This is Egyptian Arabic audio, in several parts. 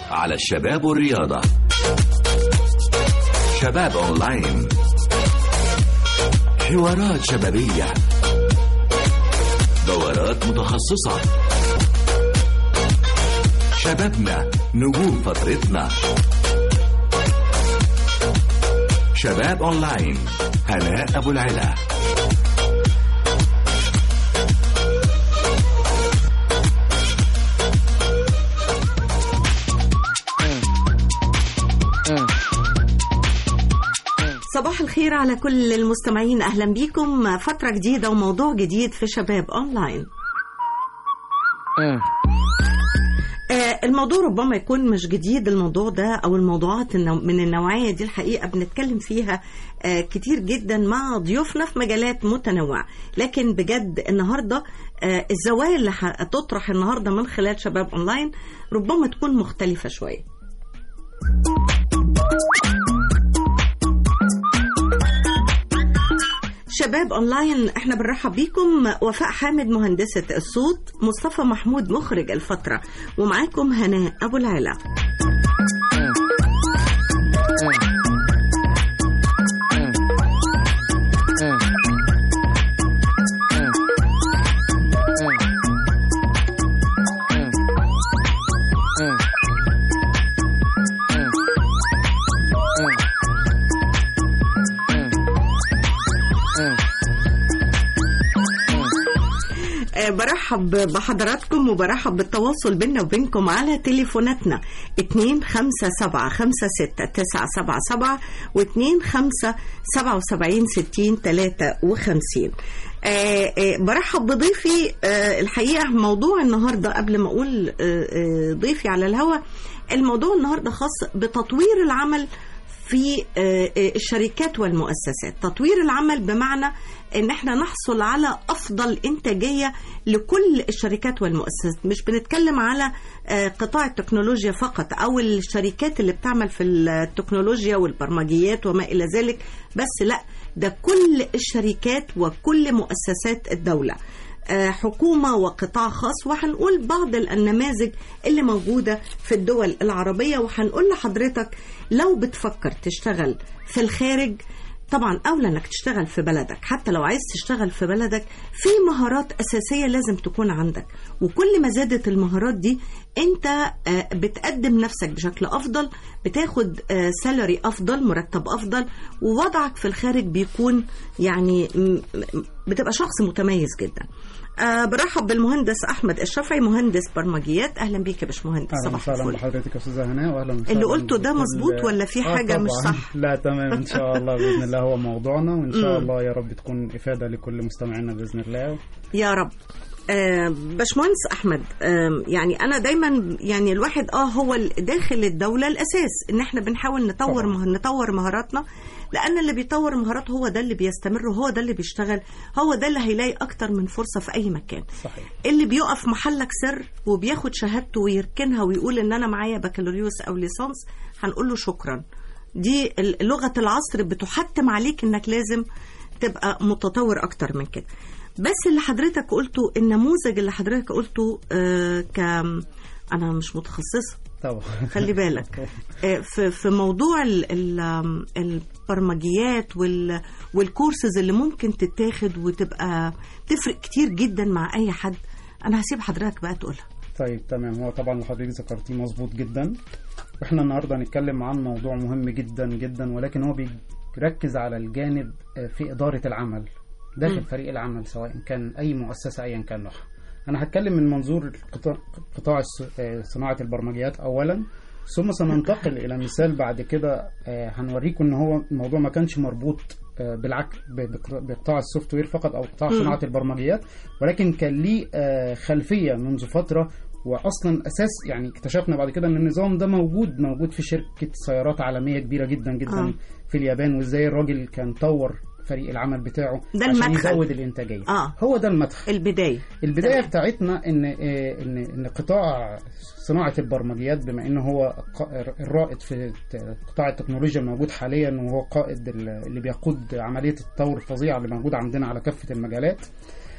على الشباب والرياضة شباب أونلاين حوارات شبابية دورات متخصصة شبابنا نجوم فترتنا شباب أونلاين هناء أبو العلا صباح الخير على كل المستمعين اهلا بيكم فتره جديده وموضوع جديد في شباب اونلاين آه، الموضوع ربما يكون مش جديد الموضوع ده او الموضوعات النوع- من النوعيه دي الحقيقه بنتكلم فيها آه، كتير جدا مع ضيوفنا في مجالات متنوعه لكن بجد النهارده آه، الزوايا اللي هتطرح النهارده من خلال شباب اونلاين ربما تكون مختلفه شويه شباب اونلاين احنا بنرحب بيكم وفاء حامد مهندسة الصوت مصطفى محمود مخرج الفترة ومعاكم هناء ابو العلا آه، برحب بحضراتكم وبرحب بالتواصل بيننا وبينكم على تليفوناتنا 2 5 7 5 6 9 7 7 و 2 5 77 60 53 آه، آه، برحب بضيفي آه، الحقيقة موضوع النهاردة قبل ما أقول آه، آه، ضيفي على الهوا الموضوع النهاردة خاص بتطوير العمل في آه، آه، الشركات والمؤسسات تطوير العمل بمعنى ان احنا نحصل على افضل انتاجيه لكل الشركات والمؤسسات مش بنتكلم على آه، قطاع التكنولوجيا فقط او الشركات اللي بتعمل في التكنولوجيا والبرمجيات وما الى ذلك بس لا ده كل الشركات وكل مؤسسات الدوله آه، حكومة وقطاع خاص وهنقول بعض النماذج اللي موجودة في الدول العربية وهنقول لحضرتك لو بتفكر تشتغل في الخارج طبعا أولى أنك تشتغل في بلدك حتى لو عايز تشتغل في بلدك في مهارات أساسية لازم تكون عندك وكل ما زادت المهارات دي أنت آه، بتقدم نفسك بشكل أفضل بتاخد سالري أفضل مرتب أفضل ووضعك في الخارج بيكون يعني م- م- بتبقى شخص متميز جدا آه برحب بالمهندس احمد الشافعي مهندس برمجيات اهلا بيك يا باشمهندس اهلا صباح وسهلا الفل بحضرتك يا استاذه هناء واهلا وسهلا اللي قلته ده بكل- مظبوط ولا في آه حاجة مش طبعاً. صح؟ لا تمام ان شاء الله باذن الله هو موضوعنا وان شاء مم. الله يا رب تكون افاده لكل مستمعينا باذن الله يا رب آه باشمهندس احمد آه يعني انا دايما يعني الواحد اه هو ال- داخل الدوله الاساس ان احنا بنحاول نطور طبعاً. مه... نطور مهاراتنا لان اللي بيطور مهاراته هو ده اللي بيستمر وهو ده اللي بيشتغل هو ده اللي هيلاقي اكتر من فرصه في اي مكان صحيح اللي بيقف محلك سر وبياخد شهادته ويركنها ويقول ان انا معايا بكالوريوس او ليسانس هنقول له شكرا دي ال- لغه العصر بتحتم عليك انك لازم تبقى متطور اكتر من كده بس اللي حضرتك قلته النموذج اللي حضرتك قلته آه ك انا مش متخصصه طبعا خلي بالك آه، في في موضوع ال- ال- آم، البرمجيات وال والكورسز اللي ممكن تتاخد وتبقى تفرق كتير جدا مع اي حد انا هسيب حضرتك بقى تقولها طيب تمام هو طبعا اللي حضرتك ذكرتيه مظبوط جدا واحنا النهارده هنتكلم عن موضوع مهم جدا جدا ولكن هو بيركز على الجانب آه، في اداره العمل داخل مم. فريق العمل سواء كان اي مؤسسه ايا كان نوعها انا هتكلم من منظور قطاع قطاع الص- آه، صناعه البرمجيات اولا ثم سننتقل الى مثال بعد كده آه، هنوريكم ان هو الموضوع ما كانش مربوط آه، بالعكس ب- بق- بقطاع السوفت وير فقط او قطاع مم. صناعه البرمجيات ولكن كان ليه آه، خلفيه منذ فتره واصلا اساس يعني اكتشفنا بعد كده ان النظام ده موجود موجود في شركه سيارات عالميه كبيره جدا جدا آه. في اليابان وازاي الراجل كان طور فريق العمل بتاعه ده عشان المدخل. يزود الانتاجيه اه هو ده المدخل البدايه البدايه تمام. بتاعتنا ان آه، ان ان قطاع صناعه البرمجيات بما ان هو ق- الرائد في ت- قطاع التكنولوجيا الموجود حاليا وهو قائد ال- اللي بيقود عمليه التطور الفظيعه اللي موجوده عندنا على كافه المجالات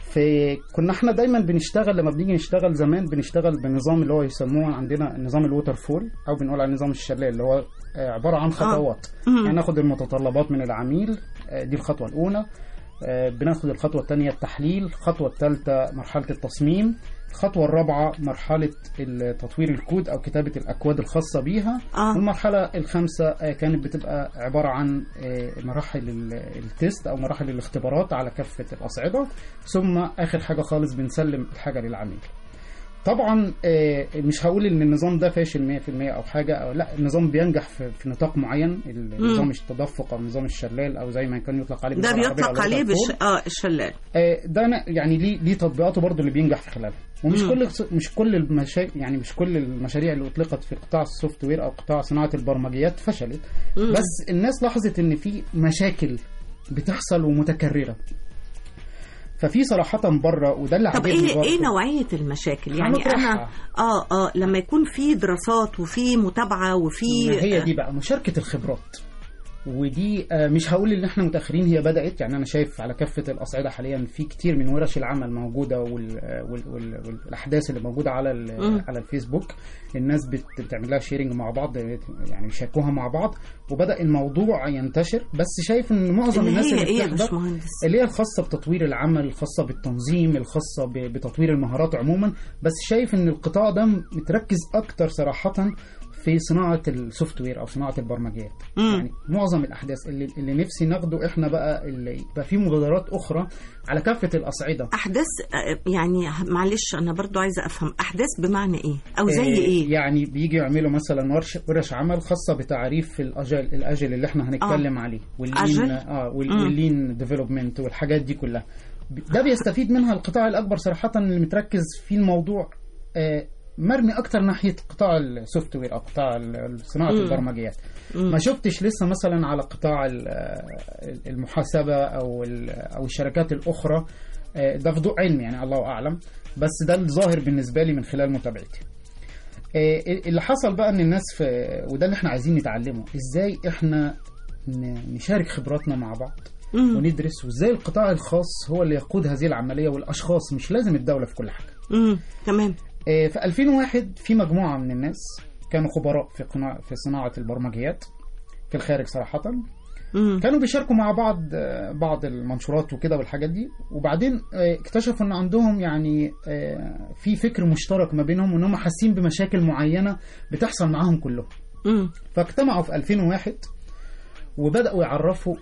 فكنا احنا دايما بنشتغل لما بنيجي نشتغل زمان بنشتغل بنظام اللي هو يسموه عندنا نظام الووتر فول او بنقول عليه نظام الشلال اللي هو آه، عباره عن خطوات مم. يعني ناخد المتطلبات من العميل آه، دي الخطوه الاولى آه، بناخد الخطوه الثانيه التحليل الخطوه الثالثه مرحله التصميم الخطوه الرابعه مرحله تطوير الكود او كتابه الاكواد الخاصه بيها اه والمرحلة الخامسة آه، كانت بتبقى عبارة عن آه، مراحل ال- التيست أو مراحل الاختبارات على كافة الأصعدة ثم آخر حاجة خالص بنسلم الحاجة للعميل طبعا آه، مش هقول ان النظام ده فاشل 100% او حاجه او لا النظام بينجح في, في نطاق معين النظام التدفق او نظام الشلال او زي ما كان يطلق عليه ده باللغة العربية بيطلق أو عليه الوتر بش... فول. اه الشلال آه، ده أنا يعني ليه ليه تطبيقاته برضو اللي بينجح في خلالها ومش مم. كل مش كل المشا... يعني مش كل المشاريع اللي اطلقت في قطاع السوفت وير او قطاع صناعه البرمجيات فشلت مم. بس الناس لاحظت ان في مشاكل بتحصل ومتكرره ففي صراحه بره وده اللي طب عجبني ايه برضو. ايه نوعيه المشاكل يعني هنطرحها. انا اه اه لما يكون في دراسات وفي متابعه وفي ما هي دي بقى مشاركة الخبرات ودي آه، مش هقول ان احنا متاخرين هي بدات يعني انا شايف على كافه الاصعده حاليا في كتير من ورش العمل موجوده وال وال وال والاحداث اللي موجوده على ال- مم. على الفيسبوك الناس بت- بتعمل لها شيرنج مع بعض يعني يشاركوها مع بعض وبدا الموضوع ينتشر بس شايف ان معظم اللي الناس هي اللي ايه يا بتحضر باشمهندس اللي هي الخاصة بتطوير العمل الخاصة بالتنظيم الخاصة ب- بتطوير المهارات عموما بس شايف ان القطاع ده متركز اكتر صراحة في صناعة السوفت وير او صناعة البرمجيات مم. يعني معظم الاحداث اللي, اللي نفسي ناخده احنا بقى اللي يبقى في مبادرات اخرى على كافة الاصعدة احداث آه، يعني معلش انا برضو عايزه افهم احداث بمعنى ايه او زي آه، ايه يعني بيجي يعملوا مثلا ورش ورش عمل خاصه بتعريف الاجل الاجل اللي احنا هنتكلم عليه واللين أجل؟ اه وال- مم. واللين ديفلوبمنت والحاجات دي كلها ب- ده بيستفيد منها القطاع الاكبر صراحه اللي متركز في الموضوع آه مرمي اكتر ناحيه قطاع السوفت وير او قطاع ال- صناعه مم. البرمجيات مم. ما شفتش لسه مثلا على قطاع ال- آه، المحاسبه او ال- او الشركات الاخرى آه، ده في ضوء علمي يعني الله اعلم بس ده الظاهر بالنسبه لي من خلال متابعتي آه، اللي حصل بقى ان الناس في وده اللي احنا عايزين نتعلمه ازاي احنا ن- نشارك خبراتنا مع بعض مم. وندرس وازاي القطاع الخاص هو اللي يقود هذه العمليه والاشخاص مش لازم الدوله في كل حاجه مم. تمام آه، في 2001 في مجموعه من الناس كانوا خبراء في قناع في صناعه البرمجيات في الخارج صراحه مم. كانوا بيشاركوا مع بعض آه، بعض المنشورات وكده والحاجات دي وبعدين آه، اكتشفوا ان عندهم يعني آه، في فكر مشترك ما بينهم وان هم حاسين بمشاكل معينه بتحصل معاهم كلهم مم. فاجتمعوا في 2001 وبداوا يعرفوا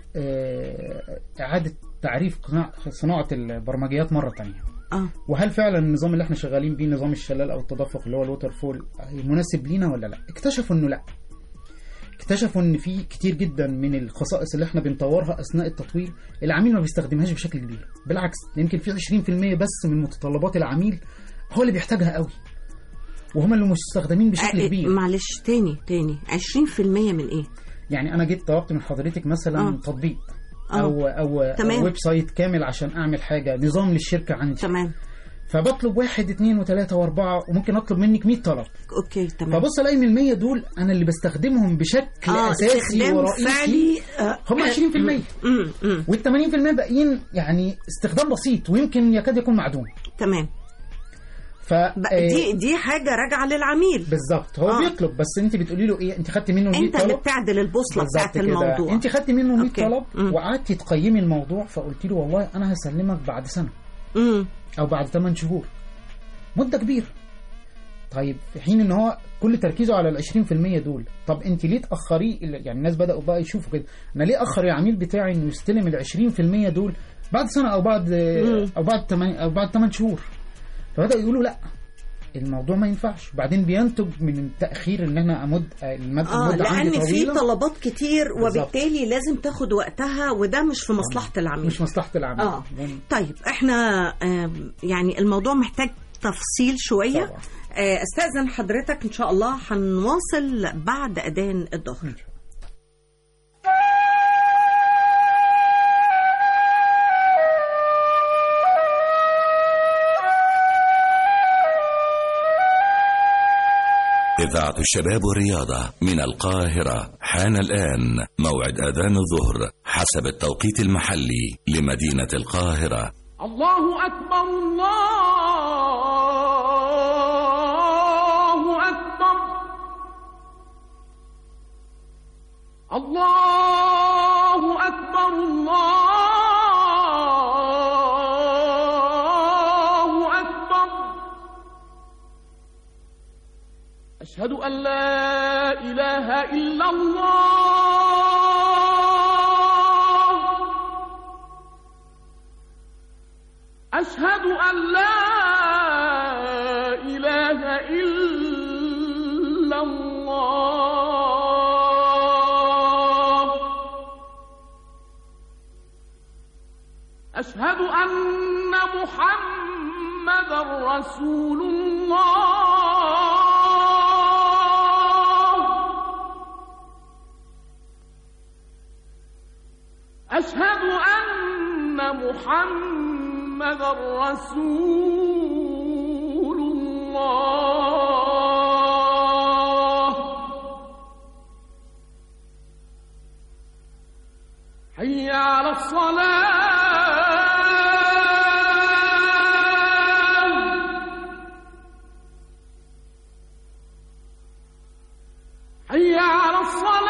آه، اعاده تعريف قناع- صناعه البرمجيات مره تانية اه وهل فعلا النظام اللي احنا شغالين بيه نظام الشلال او التدفق اللي هو الووتر فول مناسب لينا ولا لا اكتشفوا انه لا اكتشفوا ان في كتير جدا من الخصائص اللي احنا بنطورها اثناء التطوير العميل ما بيستخدمهاش بشكل كبير بالعكس يمكن في 20% بس من متطلبات العميل هو اللي بيحتاجها قوي وهم اللي مستخدمين بشكل آه، كبير معلش تاني تاني 20% من ايه يعني انا جيت طلبت من حضرتك مثلا آه. تطبيق آه. او او, تمام. أو ويب سايت كامل عشان اعمل حاجه نظام للشركه عندي تمام فبطلب واحد اثنين وثلاثه واربعه وممكن اطلب منك 100 طلب اوكي تمام فبص الاقي من ال 100 دول انا اللي بستخدمهم بشكل اه اساسي استخدام ورئيسي فعلي آه، هم 20% امم امم وال 80% باقيين يعني استخدام بسيط ويمكن يكاد يكون معدوم تمام ف بقى آه، دي دي حاجه راجعه للعميل بالظبط هو آه. بيطلب بس انت بتقولي له ايه انت خدت منه 100 انت اللي طلب بتعدل البوصله بالظبط بتاعت كده. الموضوع انت خدت منه 100 أوكي. طلب مم. وقعدتي تقيمي الموضوع فقلت له والله انا هسلمك بعد سنه امم او بعد 8 شهور مده كبيره طيب في حين ان هو كل تركيزه على ال 20% دول طب انت ليه تاخريه يعني الناس بداوا بقى يشوفوا كده انا ليه اخر العميل بتاعي انه يستلم ال 20% دول بعد سنه او بعد مم. او بعد 8 او بعد 8 شهور فبداوا يقولوا لا الموضوع ما ينفعش وبعدين بينتج من التاخير ان انا امد المد اه المده عندي لان في طويله طلبات كتير بالظبط. وبالتالي لازم تاخد وقتها وده مش في مصلحه العميل مش مصلحه العميل اه طيب احنا آم، يعني الموضوع محتاج تفصيل شويه طبعا. آه، استاذن حضرتك ان شاء الله هنواصل بعد اذان الظهر إذاعة الشباب والرياضة من القاهرة حان الآن موعد أذان الظهر حسب التوقيت المحلي لمدينة القاهرة الله أكبر الله أكبر الله أكبر الله أكبر أشهد أن لا إله إلا الله أشهد أن لا إله إلا الله أشهد أن محمدا رسول الله أشهد أن محمدا رسول الله حي على الصلاة حي على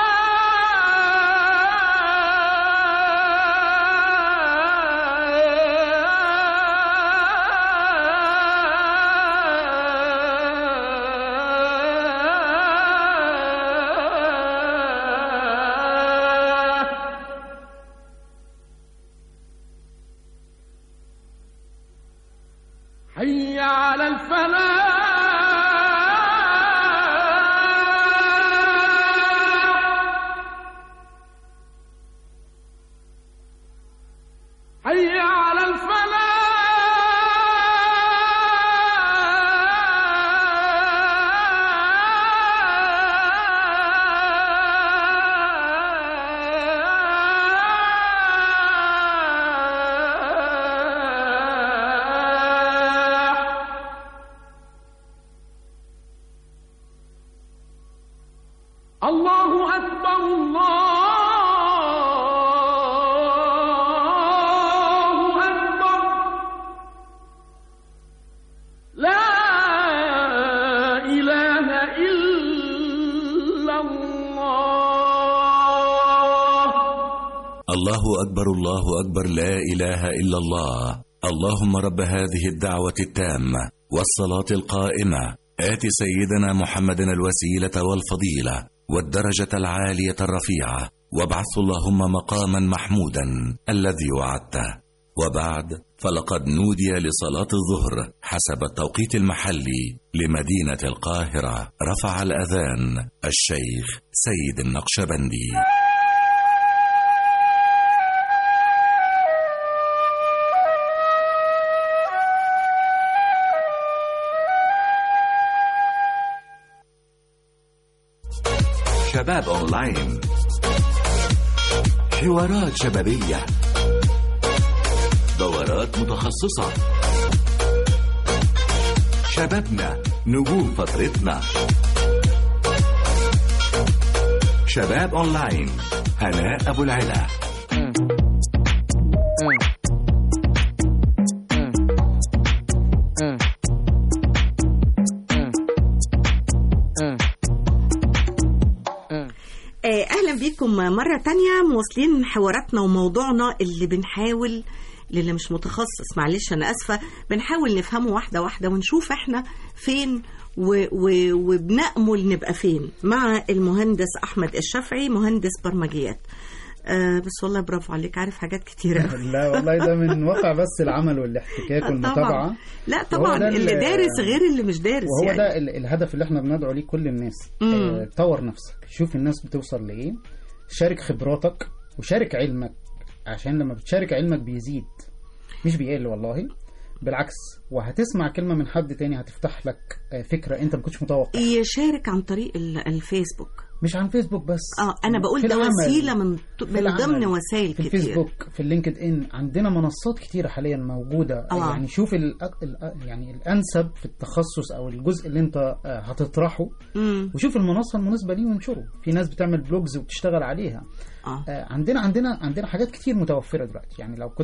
الصلاة حي على الفلاح حي على الفلاح الله أكبر الله أكبر لا إله إلا الله الله أكبر الله أكبر لا إله إلا الله اللهم رب هذه الدعوة التامة والصلاة القائمة آت سيدنا محمد الوسيلة والفضيلة والدرجة العالية الرفيعة وابعث اللهم مقاما محمودا الذي وعدته وبعد فلقد نودي لصلاة الظهر حسب التوقيت المحلي لمدينة القاهرة رفع الأذان الشيخ سيد النقشبندي شباب اونلاين حوارات شبابية دورات متخصصة شبابنا نجوم فترتنا شباب اونلاين هناء ابو العلا آه، اهلا بيكم مره تانية مواصلين حواراتنا وموضوعنا اللي بنحاول للي مش متخصص معلش انا اسفه بنحاول نفهمه واحده واحده ونشوف احنا فين و و وبنأمل نبقى فين مع المهندس احمد الشافعي مهندس برمجيات آه بس والله برافو عليك عارف حاجات كتيره لا والله ده من واقع بس العمل والاحتكاك والمتابعه لا وهو طبعا ده اللي ال- دارس غير اللي مش دارس وهو يعني ده ال- الهدف اللي احنا بندعو ليه كل الناس مم. آه، طور نفسك شوف الناس بتوصل لايه شارك خبراتك وشارك علمك عشان لما بتشارك علمك بيزيد مش بيقل والله بالعكس وهتسمع كلمة من حد تاني هتفتح لك آه، فكرة انت ما كنتش متوقع يشارك عن طريق ال- الفيسبوك مش عن فيسبوك بس اه انا بقول في ده العمل. وسيله من في من العمل، ضمن وسائل في كتير الفيسبوك في اللينكد ان عندنا منصات كتيرة حاليا موجودة آه. يعني شوف ال ال يعني الانسب في التخصص او الجزء اللي انت آه، هتطرحه امم وشوف المنصه المناسبه ليه وانشره في ناس بتعمل بلوجز وبتشتغل عليها اه آه، عندنا عندنا عندنا حاجات كتير متوفره دلوقتي يعني لو كنت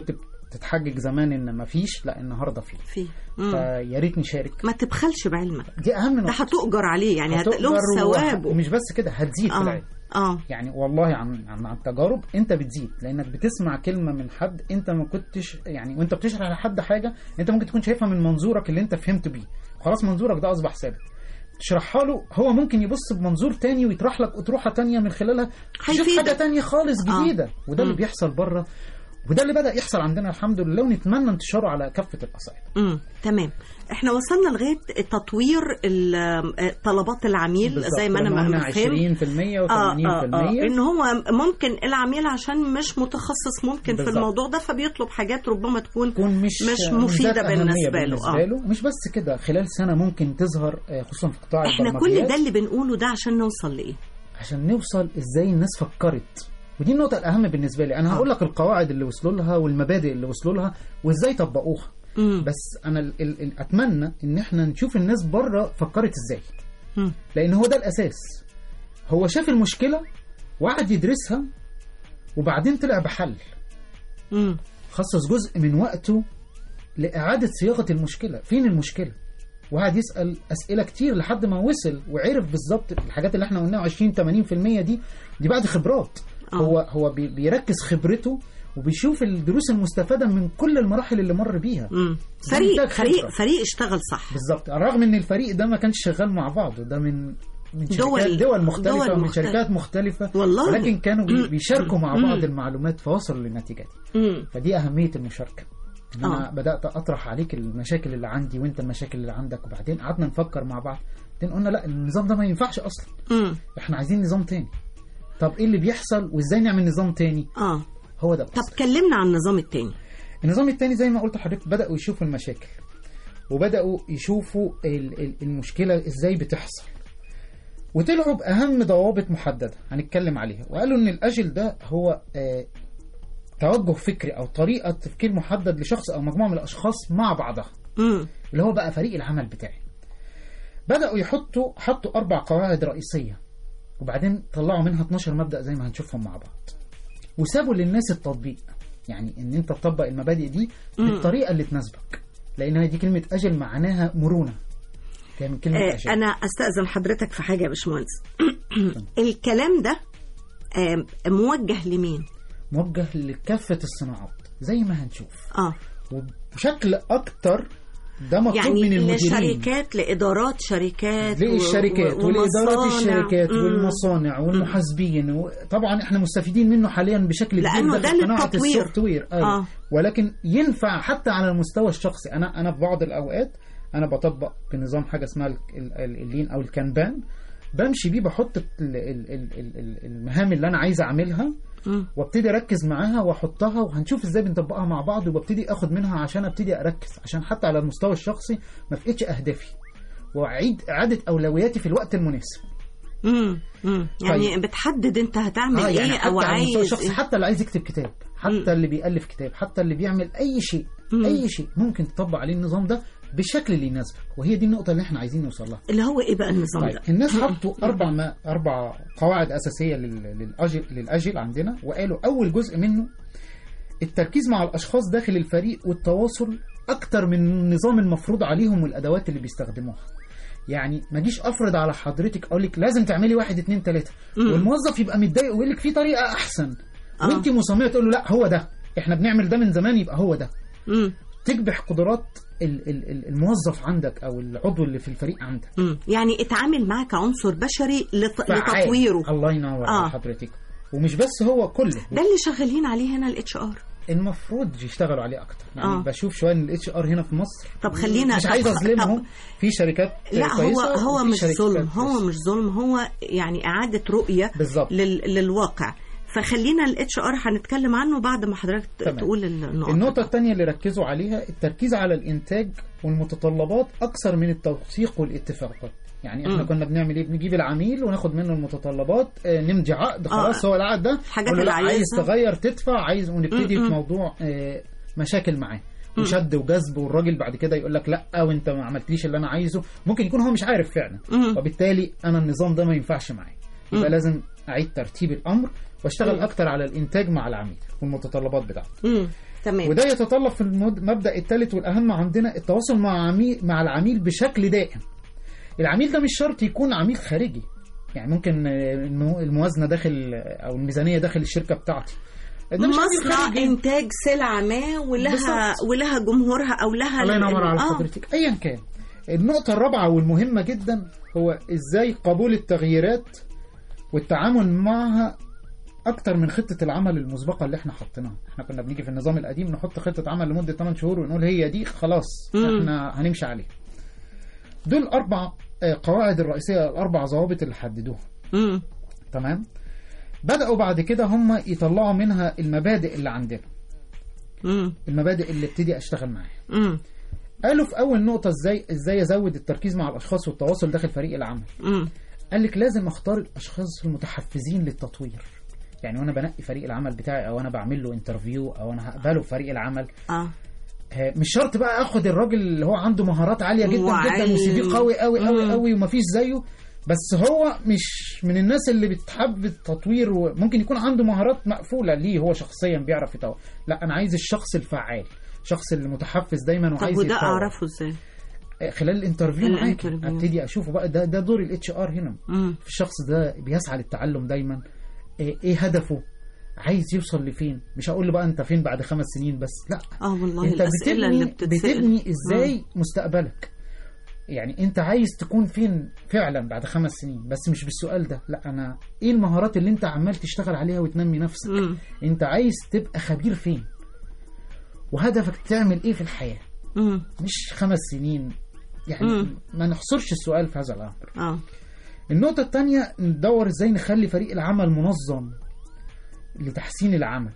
تتحجج زمان ان ما فيش لا النهارده في في مم. فيا ريت نشارك ما تبخلش بعلمك دي اهم ده نقطه هتؤجر عليه يعني هتقدر هتقلب وه- ثوابه ومش بس كده هتزيد في اه العلم اه يعني والله عن عن عن تجارب انت بتزيد لانك بتسمع كلمه من حد انت ما كنتش يعني وانت بتشرح لحد حاجه انت ممكن تكون شايفها من منظورك اللي انت فهمت بيه خلاص منظورك ده اصبح ثابت تشرحها له هو ممكن يبص بمنظور تاني ويطرح لك اطروحه تانية من خلالها تشوف هيفيدك. حاجه تانية خالص آه. جديده وده اللي مم. بيحصل بره وده اللي بدا يحصل عندنا الحمد لله ونتمنى انتشاره على كافه الاصعده امم تمام احنا وصلنا لغايه تطوير ال- آه، طلبات العميل بالظبط. زي ما انا لما ما قلنا ما فهمت 20% و80% آه آه آه ان هو ممكن العميل عشان مش متخصص ممكن في بالظبط. الموضوع ده فبيطلب حاجات ربما تكون تكون مش مش مفيدة ذات أهمية بالنسبة له. بالنسبة آه. له مش بس كده خلال سنة ممكن تظهر آه، خصوصا في قطاع احنا كل البرمجيات ده اللي بنقوله ده عشان نوصل لايه عشان نوصل ازاي الناس فكرت ودي النقطة الأهم بالنسبة لي أنا هقول لك القواعد اللي وصلوا لها والمبادئ اللي وصلوا لها وازاي طبقوها امم بس أنا ال ال ال أتمنى إن احنا نشوف الناس بره فكرت ازاي مم. لأن هو ده الأساس هو شاف المشكلة وقعد يدرسها وبعدين طلع بحل امم خصص جزء من وقته لإعادة صياغة المشكلة فين المشكلة وقعد يسأل أسئلة كتير لحد ما وصل وعرف بالظبط الحاجات اللي احنا قلناها 20 80% دي دي بعد خبرات آه. هو هو بي- بيركز خبرته وبيشوف الدروس المستفادة من كل المراحل اللي مر بيها امم ده فريق محتاج فريق خبرة. فريق اشتغل صح بالظبط رغم ان الفريق ده ما كانش شغال مع بعض ده من من دول- شركات دول مختلفة دول ومن مختلفة. شركات مختلفة والله. ولكن كانوا بي- بيشاركوا مع مم. بعض المعلومات فوصلوا للنتيجة دي امم فدي أهمية المشاركة إن أنا آه. بدأت أطرح عليك المشاكل اللي عندي وأنت المشاكل اللي عندك وبعدين قعدنا نفكر مع بعض بعدين قلنا لا النظام ده ما ينفعش أصلا امم إحنا عايزين نظام تاني طب إيه اللي بيحصل وإزاي نعمل نظام تاني اه هو ده طب الأصل. كلمنا عن النظام التاني النظام التاني زي ما قلت لحضرتك بدأوا يشوفوا المشاكل وبدأوا يشوفوا ال- ال- المشكلة إزاي بتحصل وطلعوا بأهم ضوابط محددة هنتكلم عليها وقالوا إن الأجل ده هو آه، توجه فكري أو طريقة تفكير محدد لشخص أو مجموعة من الأشخاص مع بعضها امم اللي هو بقى فريق العمل بتاعي بدأوا يحطوا حطوا أربع قواعد رئيسية وبعدين طلعوا منها 12 مبدأ زي ما هنشوفهم مع بعض وسابوا للناس التطبيق يعني ان انت تطبق المبادئ دي بالطريقة اللي تناسبك لان دي كلمة اجل معناها مرونة جايه من كلمة آه اجل انا استاذن حضرتك في حاجه يا باشمهندس الكلام ده آه موجه لمين موجه لكافة الصناعات زي ما هنشوف اه وبشكل اكتر ده مطلوب يعني من المديرين لشركات لادارات شركات و- للشركات و- ولإدارات ومصانع. الشركات مم. والمصانع والمحاسبين طبعا احنا مستفيدين منه حاليا بشكل كبير لأنه ده في صناعة للتطوير. السوفت وير أيوة. آه. ولكن ينفع حتى على المستوى الشخصي انا انا في بعض الاوقات انا بطبق بنظام حاجه اسمها ال- ال- ال- اللين او الكانبان بمشي بيه بحط ال- ال- ال- ال- ال- المهام اللي انا عايز اعملها مم. وابتدي اركز معاها واحطها وهنشوف ازاي بنطبقها مع بعض وببتدي اخد منها عشان ابتدي اركز عشان حتى على المستوى الشخصي ما فقدش اهدافي واعيد اعاده اولوياتي في الوقت المناسب مم. مم. يعني طيب. بتحدد انت هتعمل اه يعني ايه حتى او على المستوى عايز الشخصي إيه؟ حتى اللي عايز يكتب كتاب حتى مم. اللي بيألف كتاب حتى اللي بيعمل اي شيء مم. اي شيء ممكن تطبق عليه النظام ده بالشكل اللي يناسبك وهي دي النقطه اللي احنا عايزين نوصل لها اللي هو ايه بقى النظام طيب ده الناس حطوا اربع ما اربع قواعد اساسيه لل- للاجل للاجل عندنا وقالوا اول جزء منه التركيز مع الاشخاص داخل الفريق والتواصل اكتر من النظام المفروض عليهم والادوات اللي بيستخدموها يعني ما اجيش افرض على حضرتك اقول لك لازم تعملي واحد اتنين تلاته مم. والموظف يبقى متضايق ويقول لك في طريقه احسن آه. وانت مصممه تقول له لا هو ده احنا بنعمل ده من زمان يبقى هو ده مم. تكبح قدرات ال- ال- ال- الموظف عندك او العضو اللي في الفريق عندك مم. يعني اتعامل معاه كعنصر بشري لت... فعال. لتطويره الله ينور آه. على حضرتك ومش بس هو كله ده اللي شغالين عليه هنا الاتش ار المفروض يشتغلوا عليه اكتر يعني آه. آه. بشوف شويه ان الاتش ار هنا في مصر طب خلينا- مش طب عايز خ- اظلمهم طب- في شركات لا هو كويسه هو وفي مش شركات ظلم هو كويسة. مش ظلم هو يعني اعاده رؤيه بالظبط. لل... للواقع فخلينا الاتش ار هنتكلم عنه بعد ما حضرتك ت- تمام. تقول النقطه النقطة الثانية اللي ركزوا عليها التركيز على الإنتاج والمتطلبات أكثر من التوثيق والاتفاقات يعني احنا مم. كنا بنعمل ايه بنجيب العميل وناخد منه المتطلبات آه نمضي عقد خلاص آه. هو العقد ده الحاجات نقول له اللي لا عايز عايزها. تغير تدفع عايز ونبتدي مم. في موضوع آه مشاكل معاه وشد وجذب والراجل بعد كده يقول لك لا وانت ما عملتليش اللي انا عايزه ممكن يكون هو مش عارف فعلا مم. وبالتالي انا النظام ده ما ينفعش معايا يبقى مم. لازم اعيد ترتيب الامر واشتغل اكتر على الانتاج مع العميل والمتطلبات بتاعته مم. تمام وده يتطلب في المد- المبدا الثالث والاهم عندنا التواصل مع عميل مع العميل بشكل دائم العميل ده مش شرط يكون عميل خارجي يعني ممكن آه، المو- الموازنه داخل او الميزانيه داخل الشركه بتاعتي ده مش عميل مصنع خارجي. انتاج سلعه ما ولها بالظبط. ولها جمهورها او لها الله ال- ينور على آه. حضرتك ايا كان النقطة الرابعة والمهمة جدا هو ازاي قبول التغييرات والتعامل معها اكتر من خطة العمل المسبقة اللي احنا حطيناها احنا كنا بنيجي في النظام القديم نحط خطة عمل لمدة 8 شهور ونقول هي دي خلاص مم. احنا هنمشي عليها دول اربع آه، قواعد الرئيسية الاربع ضوابط اللي حددوها مم. تمام بدأوا بعد كده هم يطلعوا منها المبادئ اللي عندنا مم. المبادئ اللي ابتدي اشتغل معاها مم. قالوا في اول نقطه ازاي ازاي ازود التركيز مع الاشخاص والتواصل داخل فريق العمل مم. قال لك لازم اختار الاشخاص المتحفزين للتطوير يعني وانا بنقي فريق العمل بتاعي او انا بعمل له انترفيو او انا هقبله في فريق العمل اه آه، مش شرط بقى اخد الراجل اللي هو عنده مهارات عاليه جدا وعالم. جدا وسي قوي قوي قوي مم. قوي ومفيش زيه بس هو مش من الناس اللي بتحب التطوير وممكن يكون عنده مهارات مقفوله ليه هو شخصيا بيعرف يطور لا انا عايز الشخص الفعال الشخص اللي متحفز دايما طب وعايز وده يتطور. اعرفه ازاي خلال الانترفيو معاك الانترفيو. ابتدي اشوفه بقى ده ده دور الاتش ار هنا مم. الشخص ده بيسعى للتعلم دايما ايه إيه هدفه عايز يوصل لفين مش هقول له بقى انت فين بعد خمس سنين بس لا اه والله انت الاسئله اللي بتبني بتتسال بتبني ازاي مستقبلك يعني انت عايز تكون فين فعلا بعد خمس سنين بس مش بالسؤال ده لا انا ايه المهارات اللي انت عمال تشتغل عليها وتنمي نفسك مم. انت عايز تبقى خبير فين وهدفك تعمل ايه في الحياة مم. مش خمس سنين يعني مم. ما نحصرش السؤال في هذا الامر اه النقطة الثانية ندور ازاي نخلي فريق العمل منظم لتحسين العمل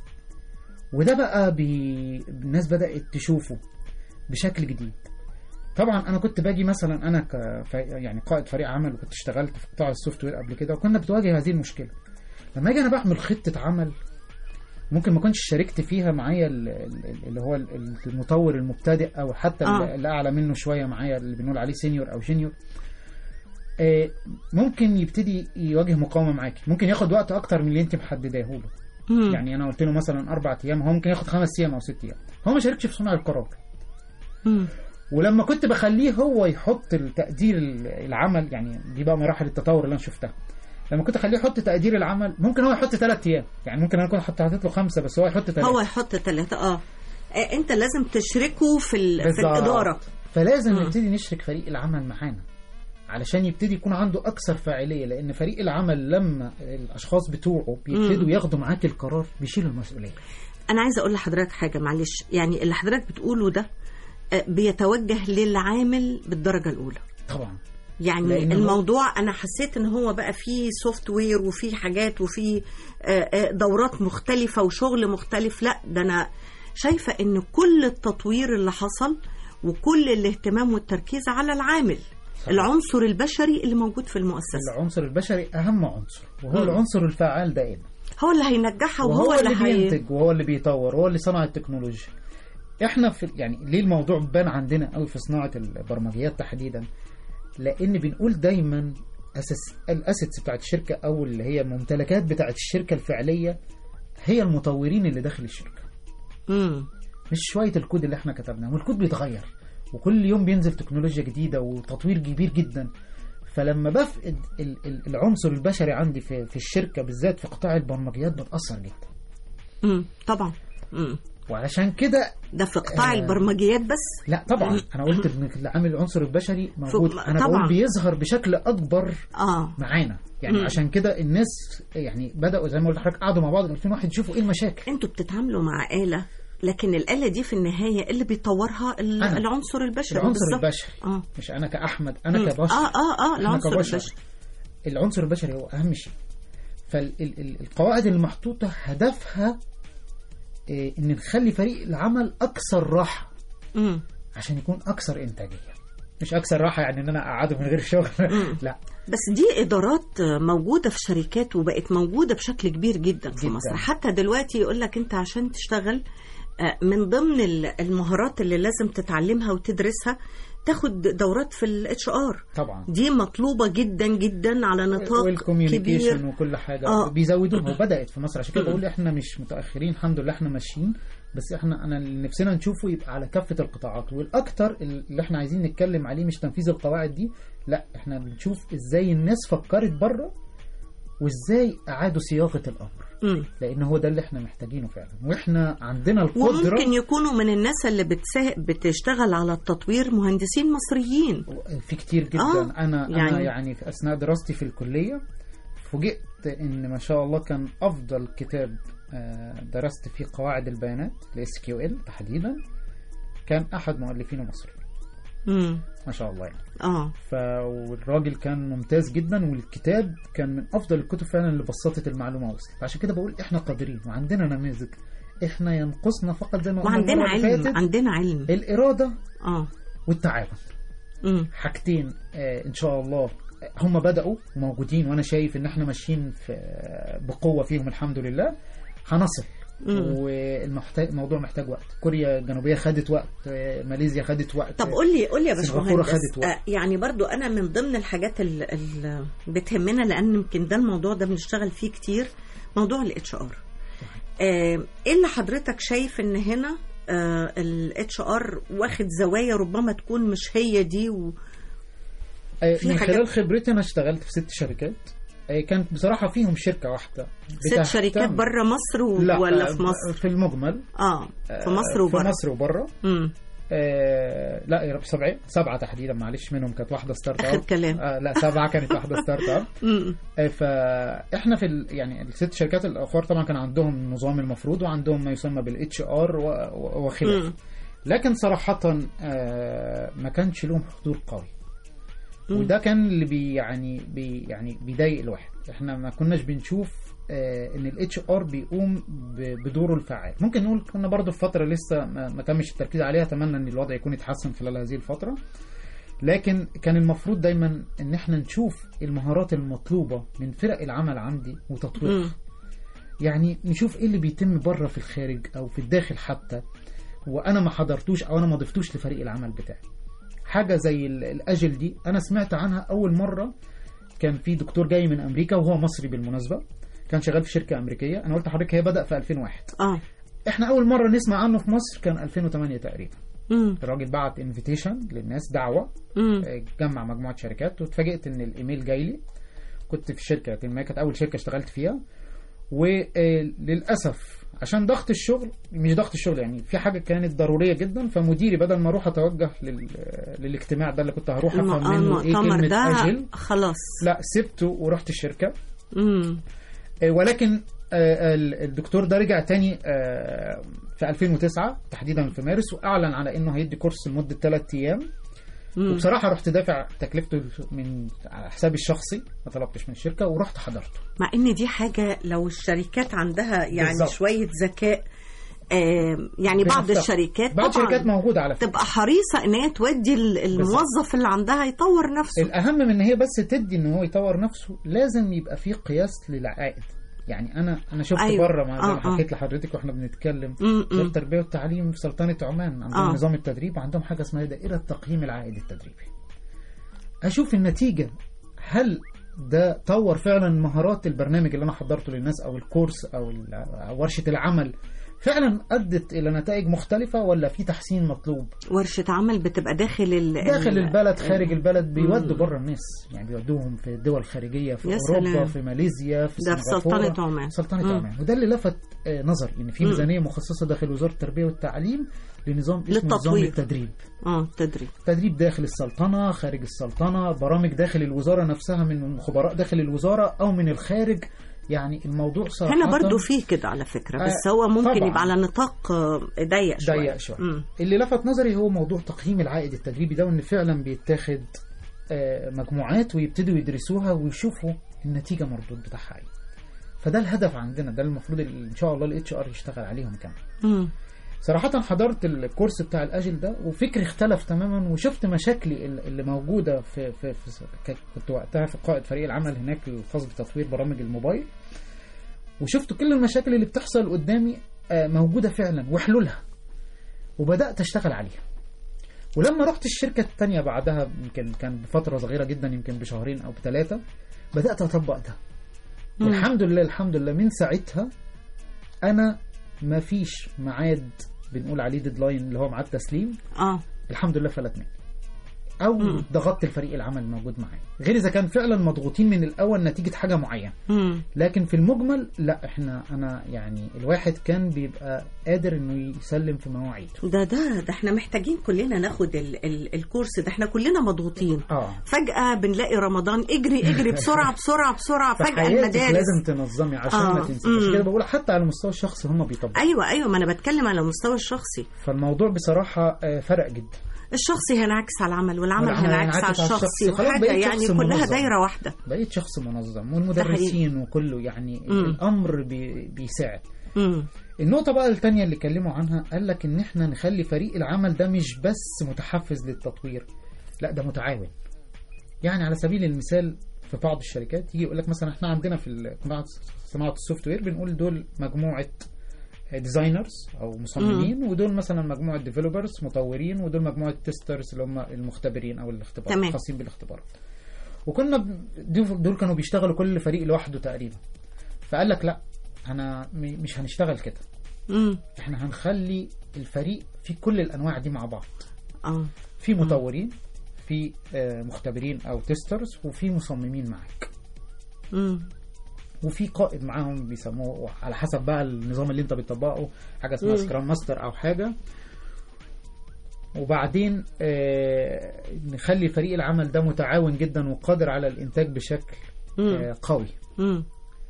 وده بقى بي... الناس بدأت تشوفه بشكل جديد طبعا انا كنت باجي مثلا انا ك يعني قائد فريق عمل وكنت اشتغلت في قطاع السوفت وير قبل كده وكنا بتواجه هذه المشكله لما اجي انا بعمل خطه عمل ممكن ما كنتش شاركت فيها معايا ال- ال- اللي هو ال- المطور المبتدئ او حتى آه. اللي اعلى منه شويه معايا اللي بنقول عليه سينيور او جونيور آه، ممكن يبتدي يواجه مقاومه معاكي ممكن ياخد وقت اكتر من اللي انت محدداه له مم. يعني انا قلت له مثلا اربع ايام هو ممكن ياخد خمس ايام او ست ايام هو ما شاركش في صنع القرار مم. ولما كنت بخليه هو يحط التقدير العمل يعني دي بقى مراحل التطور اللي انا شفتها لما كنت اخليه يحط تقدير العمل ممكن هو يحط ثلاث ايام يعني ممكن انا كنت حطيت له خمسه بس هو يحط ثلاثه هو يحط ثلاثة اه آه، انت لازم تشركه في ال... في بالظبط. الاداره فلازم مم. نبتدي نشرك فريق العمل معانا علشان يبتدي يكون عنده اكثر فاعليه لان فريق العمل لما الاشخاص بتوعه بيبتدوا ياخدوا معاك القرار بيشيلوا المسؤوليه انا عايزه اقول لحضرتك حاجه معلش يعني اللي حضرتك بتقوله ده آه، بيتوجه للعامل بالدرجه الاولى طبعا يعني لأنه- الموضوع انا حسيت ان هو بقى فيه سوفت وير وفيه حاجات وفيه آه، آه، دورات مختلفه وشغل مختلف لا ده انا شايفه ان كل التطوير اللي حصل وكل الاهتمام والتركيز على العامل العنصر البشري اللي موجود في المؤسسه العنصر البشري اهم عنصر وهو مم. العنصر الفعال دائما هو اللي هينجحها وهو, وهو اللي هي... بينتج وهو اللي بيطور وهو اللي صنع التكنولوجيا احنا في يعني ليه الموضوع بان عندنا قوي في صناعه البرمجيات تحديدا لان بنقول دايما اساس الاسيتس بتاعت الشركه او اللي هي الممتلكات بتاعت الشركه الفعليه هي المطورين اللي داخل الشركه مم. مش شويه الكود اللي احنا كتبناه والكود بيتغير وكل يوم بينزل تكنولوجيا جديده وتطوير كبير جدا فلما بفقد ال- ال- العنصر البشري عندي في في الشركه بالذات في قطاع البرمجيات بتاثر جدا مم. طبعا مم. وعلشان كده ده في قطاع آه. البرمجيات بس لا طبعا انا قلت ان العامل العنصر البشري موجود ف- انا طبعاً. بقول بيظهر بشكل اكبر اه معانا يعني مم. عشان كده الناس يعني بداوا زي ما قلت لحضرتك قعدوا مع بعض 2001 يشوفوا ايه المشاكل انتوا بتتعاملوا مع آلة لكن الآلة دي في النهاية اللي بيطورها ال- أنا. العنصر البشري العنصر بالظبط. البشري اه مش انا كاحمد مم. انا كبشر اه اه اه إحنا العنصر كبشر. البشري العنصر البشري هو اهم شيء فالقواعد المحطوطه هدفها إيه، ان نخلي فريق العمل اكثر راحه مم. عشان يكون اكثر انتاجيه مش اكثر راحه يعني ان انا اقعده من غير شغل لا بس دي إدارات موجودة في شركات وبقت موجودة بشكل كبير جدا في جداً. مصر حتى دلوقتي يقول لك أنت عشان تشتغل آه، من ضمن ال- المهارات اللي لازم تتعلمها وتدرسها تاخد دورات في الاتش ار طبعا دي مطلوبه جدا جدا على نطاق والكوميونيكيشن كبير وكل حاجه آه. بيزودوها وبدات في مصر عشان كده بقول احنا مش متاخرين الحمد لله احنا ماشيين بس احنا انا اللي نفسنا نشوفه يبقى على كافه القطاعات والاكتر اللي احنا عايزين نتكلم عليه مش تنفيذ القواعد دي لا احنا بنشوف ازاي الناس فكرت بره وازاي اعادوا صياغه الامر مم. لان هو ده اللي احنا محتاجينه فعلا واحنا عندنا القدره وممكن يكونوا من الناس اللي بتسا... بتشتغل على التطوير مهندسين مصريين في كتير جدا آه، آه انا يعني يعني- انا يعني في اثناء دراستي في الكليه فوجئت ان ما شاء الله كان افضل كتاب آه، درست فيه قواعد البيانات الاس كيو ال تحديدا كان احد مؤلفينه مصري مم. ما شاء الله يعني اه فالراجل كان ممتاز جدا والكتاب كان من افضل الكتب فعلا اللي بسطت المعلومه وصلت عشان كده بقول احنا قادرين وعندنا نماذج احنا ينقصنا فقط زي ما قلنا وعندنا المرة اللي علم فاتت عندنا علم الاراده اه والتعاون مم. حاجتين آه، ان شاء الله هم بدأوا موجودين وانا شايف ان احنا ماشيين في بقوة فيهم الحمد لله هنصل والموضوع محتاج وقت كوريا الجنوبية خدت وقت آه، ماليزيا خدت وقت طب قول لي قول لي يا سنغافورة باشمهندس خدت وقت. آه يعني برضو انا من ضمن الحاجات اللي بتهمنا لان يمكن ده الموضوع ده بنشتغل فيه كتير موضوع الاتش ار ايه اللي حضرتك شايف ان هنا الاتش ار واخد زوايا ربما تكون مش هي دي و... آه، في من حاجات- خلال خبرتي انا اشتغلت في ست شركات آه، كانت بصراحة فيهم شركة واحدة ست شركات بتهتم- بره مصر و... لا ولا آه، في مصر في المجمل اه في مصر في وبره مصر وبره مم. آه لا يا رب سبعة سبعة تحديدا معلش منهم كانت واحدة ستارت اخر اب كلام آه لا سبعة كانت واحدة ستارت اب مم. آه، فاحنا في ال... يعني الست شركات الاخر طبعا كان عندهم النظام المفروض وعندهم ما يسمى بالاتش ار وخلافه مم. لكن صراحة آه، ما كانش لهم حضور قوي مم. وده كان اللي بي يعني بي يعني بيضايق الواحد احنا ما كناش بنشوف آه، ان الاتش ار بيقوم ب- بدوره الفعال ممكن نقول كنا برضو في فتره لسه ما ما تمش التركيز عليها اتمنى ان الوضع يكون يتحسن خلال هذه الفتره لكن كان المفروض دايما ان احنا نشوف المهارات المطلوبه من فرق العمل عندي وتطويرها مم. يعني نشوف ايه اللي بيتم بره في الخارج او في الداخل حتى وانا ما حضرتوش او انا ما ضفتوش لفريق العمل بتاعي حاجه زي ال- الاجل دي انا سمعت عنها اول مره كان في دكتور جاي من امريكا وهو مصري بالمناسبه كان شغال في شركه امريكيه انا قلت لحضرتك هي بدا في 2001 اه احنا اول مره نسمع عنه في مصر كان 2008 تقريبا مم. الراجل بعت انفيتيشن للناس دعوه مم. جمع مجموعه شركات واتفاجئت ان الايميل جاي لي كنت في شركه ما كانت اول شركه اشتغلت فيها وللاسف عشان ضغط الشغل مش ضغط الشغل يعني في حاجه كانت ضروريه جدا فمديري بدل ما اروح اتوجه لل... للاجتماع ده اللي كنت هروح الم- افهم آه، منه ايه المؤتمر كلمه ده اجل خلاص لا سبته ورحت الشركه مم. آه، ولكن آه، ال- الدكتور ده رجع تاني آه، في 2009 تحديدا في مارس واعلن على انه هيدي كورس لمده 3 ايام مم. وبصراحه رحت دافع تكلفته من على حسابي الشخصي ما طلبتش من الشركه ورحت حضرته مع ان دي حاجه لو الشركات عندها يعني بالظبط. شويه ذكاء آه يعني بعض بنفتح. الشركات بعض طبعا الشركات موجوده على فكره تبقى حريصه ان هي تودي ال- الموظف اللي عندها يطور نفسه الاهم من ان هي بس تدي ان هو يطور نفسه لازم يبقى فيه قياس للعائد يعني انا انا شفت أيوة. أيوة. بره ما زي آه، ما آه. حكيت لحضرتك واحنا بنتكلم م- وزاره م. التربيه والتعليم في سلطنه عمان عندهم آه. آه. نظام التدريب وعندهم حاجه اسمها دائره تقييم العائد التدريبي اشوف النتيجه هل ده طور فعلا مهارات البرنامج اللي انا حضرته للناس او الكورس او ال- أو ورشه العمل فعلا ادت الى نتائج مختلفه ولا في تحسين مطلوب ورشه عمل بتبقى داخل ال داخل ال- البلد خارج البلد بيودوا مم. بره الناس يعني بيودوهم في دول خارجيه في يا اوروبا سلام. في ماليزيا في ده في سنغافورة سلطنة عمان. سلطنه مم. عمان وده اللي لفت آه، نظري ان في مم. ميزانيه مخصصه داخل وزاره التربيه والتعليم لنظام اسمه نظام للتطوير. التدريب اه تدريب تدريب داخل السلطنه خارج السلطنه برامج داخل الوزاره نفسها من خبراء داخل الوزاره او من الخارج يعني الموضوع صراحه هنا برضو فيه كده على فكره آه، بس هو ممكن طبعاً. يبقى على نطاق آه، ضيق شويه ضيق شويه مم. اللي لفت نظري هو موضوع تقييم العائد التدريبي ده وان فعلا بيتاخد آه، مجموعات ويبتدوا يدرسوها ويشوفوا النتيجه مردود بتاعها ايه فده الهدف عندنا ده المفروض ال- ان شاء الله الاتش ار يشتغل عليهم كمان مم. صراحة حضرت الكورس بتاع الأجل ده وفكري اختلف تماما وشفت مشاكلي ال- اللي موجودة في, في, في ك- كنت وقتها في قائد فريق العمل هناك الخاص بتطوير برامج الموبايل وشفت كل المشاكل اللي بتحصل قدامي آه، موجودة فعلا وحلولها وبدأت أشتغل عليها ولما رحت الشركه الثانيه بعدها يمكن كان بفتره صغيره جدا يمكن بشهرين او بثلاثه بدات اطبق ده مم. والحمد لله الحمد لله من ساعتها انا ما فيش ميعاد بنقول عليه ديدلاين اللي هو ميعاد تسليم اه الحمد لله فلت مني او مم. ضغطت الفريق العمل الموجود معايا غير اذا كان فعلا مضغوطين من الاول نتيجه حاجه معينه مم. لكن في المجمل لا احنا انا يعني الواحد كان بيبقى قادر انه يسلم في مواعيده ده ده ده احنا محتاجين كلنا ناخد ال ال الكورس ده احنا كلنا مضغوطين اه فجأة بنلاقي رمضان اجري اجري بسرعة بسرعة بسرعة في فجأة حياتك المدارس لازم تنظمي عشان آه. ما تنسيش مم. عشان كده بقول حتى على المستوى الشخصي هم بيطبقوا ايوه ايوه ما انا بتكلم على المستوى الشخصي فالموضوع بصراحه آه، فرق جدا الشخصي هينعكس على العمل والعمل والعمل هينعكس هينعكس على على الشخصي الشخصي. خلاص وحاجة بقيت يعني شخص كلها منظم. دايرة واحدة بقيت شخص منظم والمدرسين وكله يعني مم. الامر بي بيساعد امم النقطة بقى التانية اللي اتكلموا عنها قال لك إن إحنا نخلي فريق العمل ده مش بس متحفز للتطوير لا ده متعاون يعني على سبيل المثال في بعض الشركات يجي يقول لك مثلا إحنا عندنا في ال- صناعة صناعة السوفت وير بنقول دول مجموعة ديزاينرز او مصممين ودول مثلا مجموعه ديفلوبرز مطورين ودول مجموعه تيسترز اللي هم المختبرين او الاختبارات تمام. الخاصين بالاختبارات وكنا ب- دول دول كانوا بيشتغلوا كل فريق لوحده تقريبا فقال لك لا انا م- مش هنشتغل كده امم احنا هنخلي الفريق في كل الانواع دي مع بعض اه في مطورين في آه، مختبرين او تيسترز وفي مصممين معاك امم وفي قائد معاهم بيسموه على حسب بقى النظام اللي انت بتطبقه حاجه اسمها مم. سكرام ماستر او حاجه وبعدين آه، نخلي فريق العمل ده متعاون جدا وقادر على الانتاج بشكل آه، قوي امم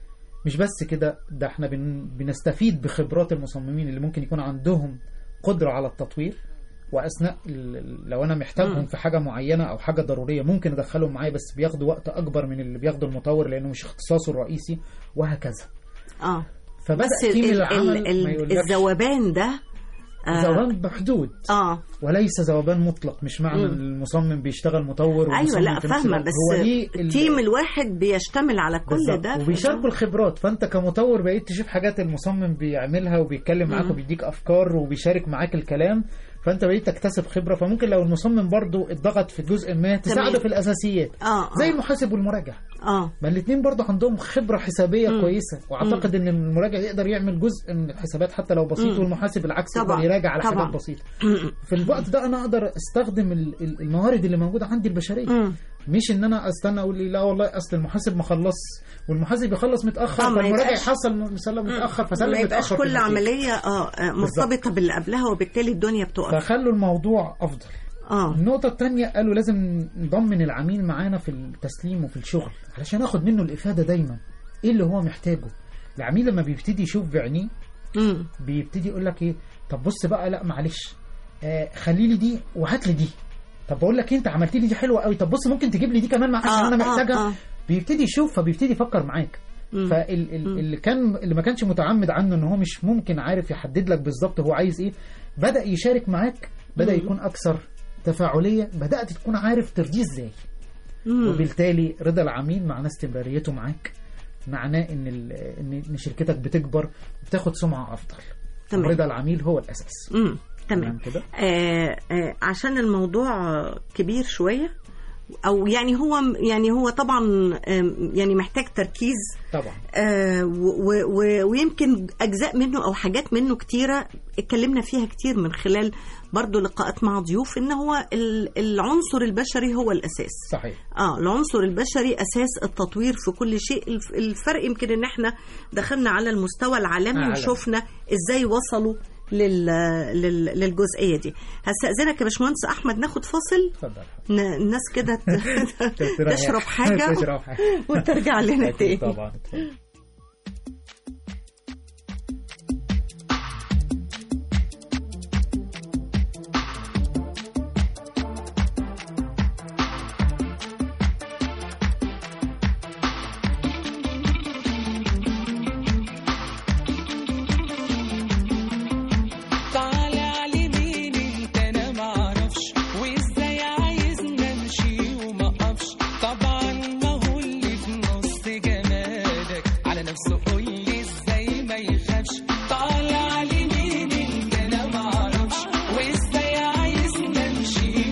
مش بس كده ده احنا بن بنستفيد بخبرات المصممين اللي ممكن يكون عندهم قدرة على التطوير واثناء ال- لو انا محتاجهم مم. في حاجه معينه او حاجه ضروريه ممكن ادخلهم معايا بس بياخدوا وقت اكبر من اللي بياخده المطور لانه مش اختصاصه الرئيسي وهكذا اه فبدا بس تيم ال- العمل ال- ما ال- يقولكش الذوبان ده آه ذوبان بحدود اه وليس ذوبان مطلق مش معنى مم. ان المصمم بيشتغل مطور ايوه ومصمم لا في نفس فاهمه الوقت. بس هو ليه ال- التيم الواحد بيشتمل على كل بالظبط. ده وبيشاركوا الخبرات فانت كمطور بقيت تشوف حاجات المصمم بيعملها وبيتكلم معاك مم. وبيديك افكار وبيشارك معاك الكلام فانت بقيت تكتسب خبره فممكن لو المصمم برضو اتضغط في جزء ما تساعده تمام. في الاساسيات اه زي اه المحاسب والمراجع اه ما الاثنين برضو عندهم خبره حسابيه مم. كويسه واعتقد ان المراجع يقدر يعمل جزء من الحسابات حتى لو بسيط مم. والمحاسب العكس طبعا. يقدر يراجع على طبعا. حاجات بسيطه في الوقت ده انا اقدر استخدم ال- ال- الموارد اللي موجوده عندي البشريه مم. مش ان انا استنى اقول لي لا والله اصل المحاسب ما خلص والمحاسب يخلص متاخر آه، ما فالمراجع يبقاش- يحصل مسلم متاخر فسلم ما يبقاش متاخر في كل النتيجة. عمليه اه آه، مرتبطه باللي قبلها وبالتالي الدنيا بتقف فخلوا الموضوع افضل اه النقطة الثانية قالوا لازم نضمن العميل معانا في التسليم وفي الشغل علشان اخد منه الافادة دايما ايه اللي هو محتاجه العميل لما بيبتدي يشوف بعينيه امم بيبتدي يقول لك ايه طب بص بقى لا معلش آه خلي لي دي وهات لي دي طب بقول لك إيه، انت عملت لي دي حلوه قوي طب بص ممكن تجيب لي دي كمان معاك عشان آه، انا آه، محتاجها آه. بيبتدي يشوف فبيبتدي يفكر معاك مم. فاللي كان اللي ما كانش متعمد عنه ان هو مش ممكن عارف يحدد لك بالظبط هو عايز ايه بدا يشارك معاك بدا مم. يكون اكثر تفاعليه بدات تكون عارف ترضيه ازاي مم. وبالتالي رضا العميل معناه استمراريته معاك معناه ان ال- ان إن شركتك بتكبر وبتاخد سمعه افضل تمام. رضا العميل هو الاساس امم تمام كده آه آه عشان الموضوع آه، كبير شويه او يعني هو يعني هو طبعا آم، يعني محتاج تركيز طبعا آه، و- و- ويمكن اجزاء منه او حاجات منه كتيره اتكلمنا فيها كتير من خلال برضو لقاءات مع ضيوف ان هو ال- العنصر البشري هو الاساس صحيح اه العنصر البشري اساس التطوير في كل شيء الف- الفرق يمكن ان احنا دخلنا على المستوى العالمي عالمي. وشفنا ازاي وصلوا لل... لل... للجزئيه دي هستاذنك يا باشمهندس احمد ناخد فاصل اتفضل ن... الناس كده ت- تشرب حاجه تشرب حاجه وترجع لنا أكيد تاني طبعا اتفضل. تعالى على مين انت انا معرفش وازاي عايزنا امشي وما اقفش طبعا ما هو اللي في نص جمالك على نفسه قول لي ازاي ما يخافش تعالى على مين انت انا معرفش وازاي عايزنا امشي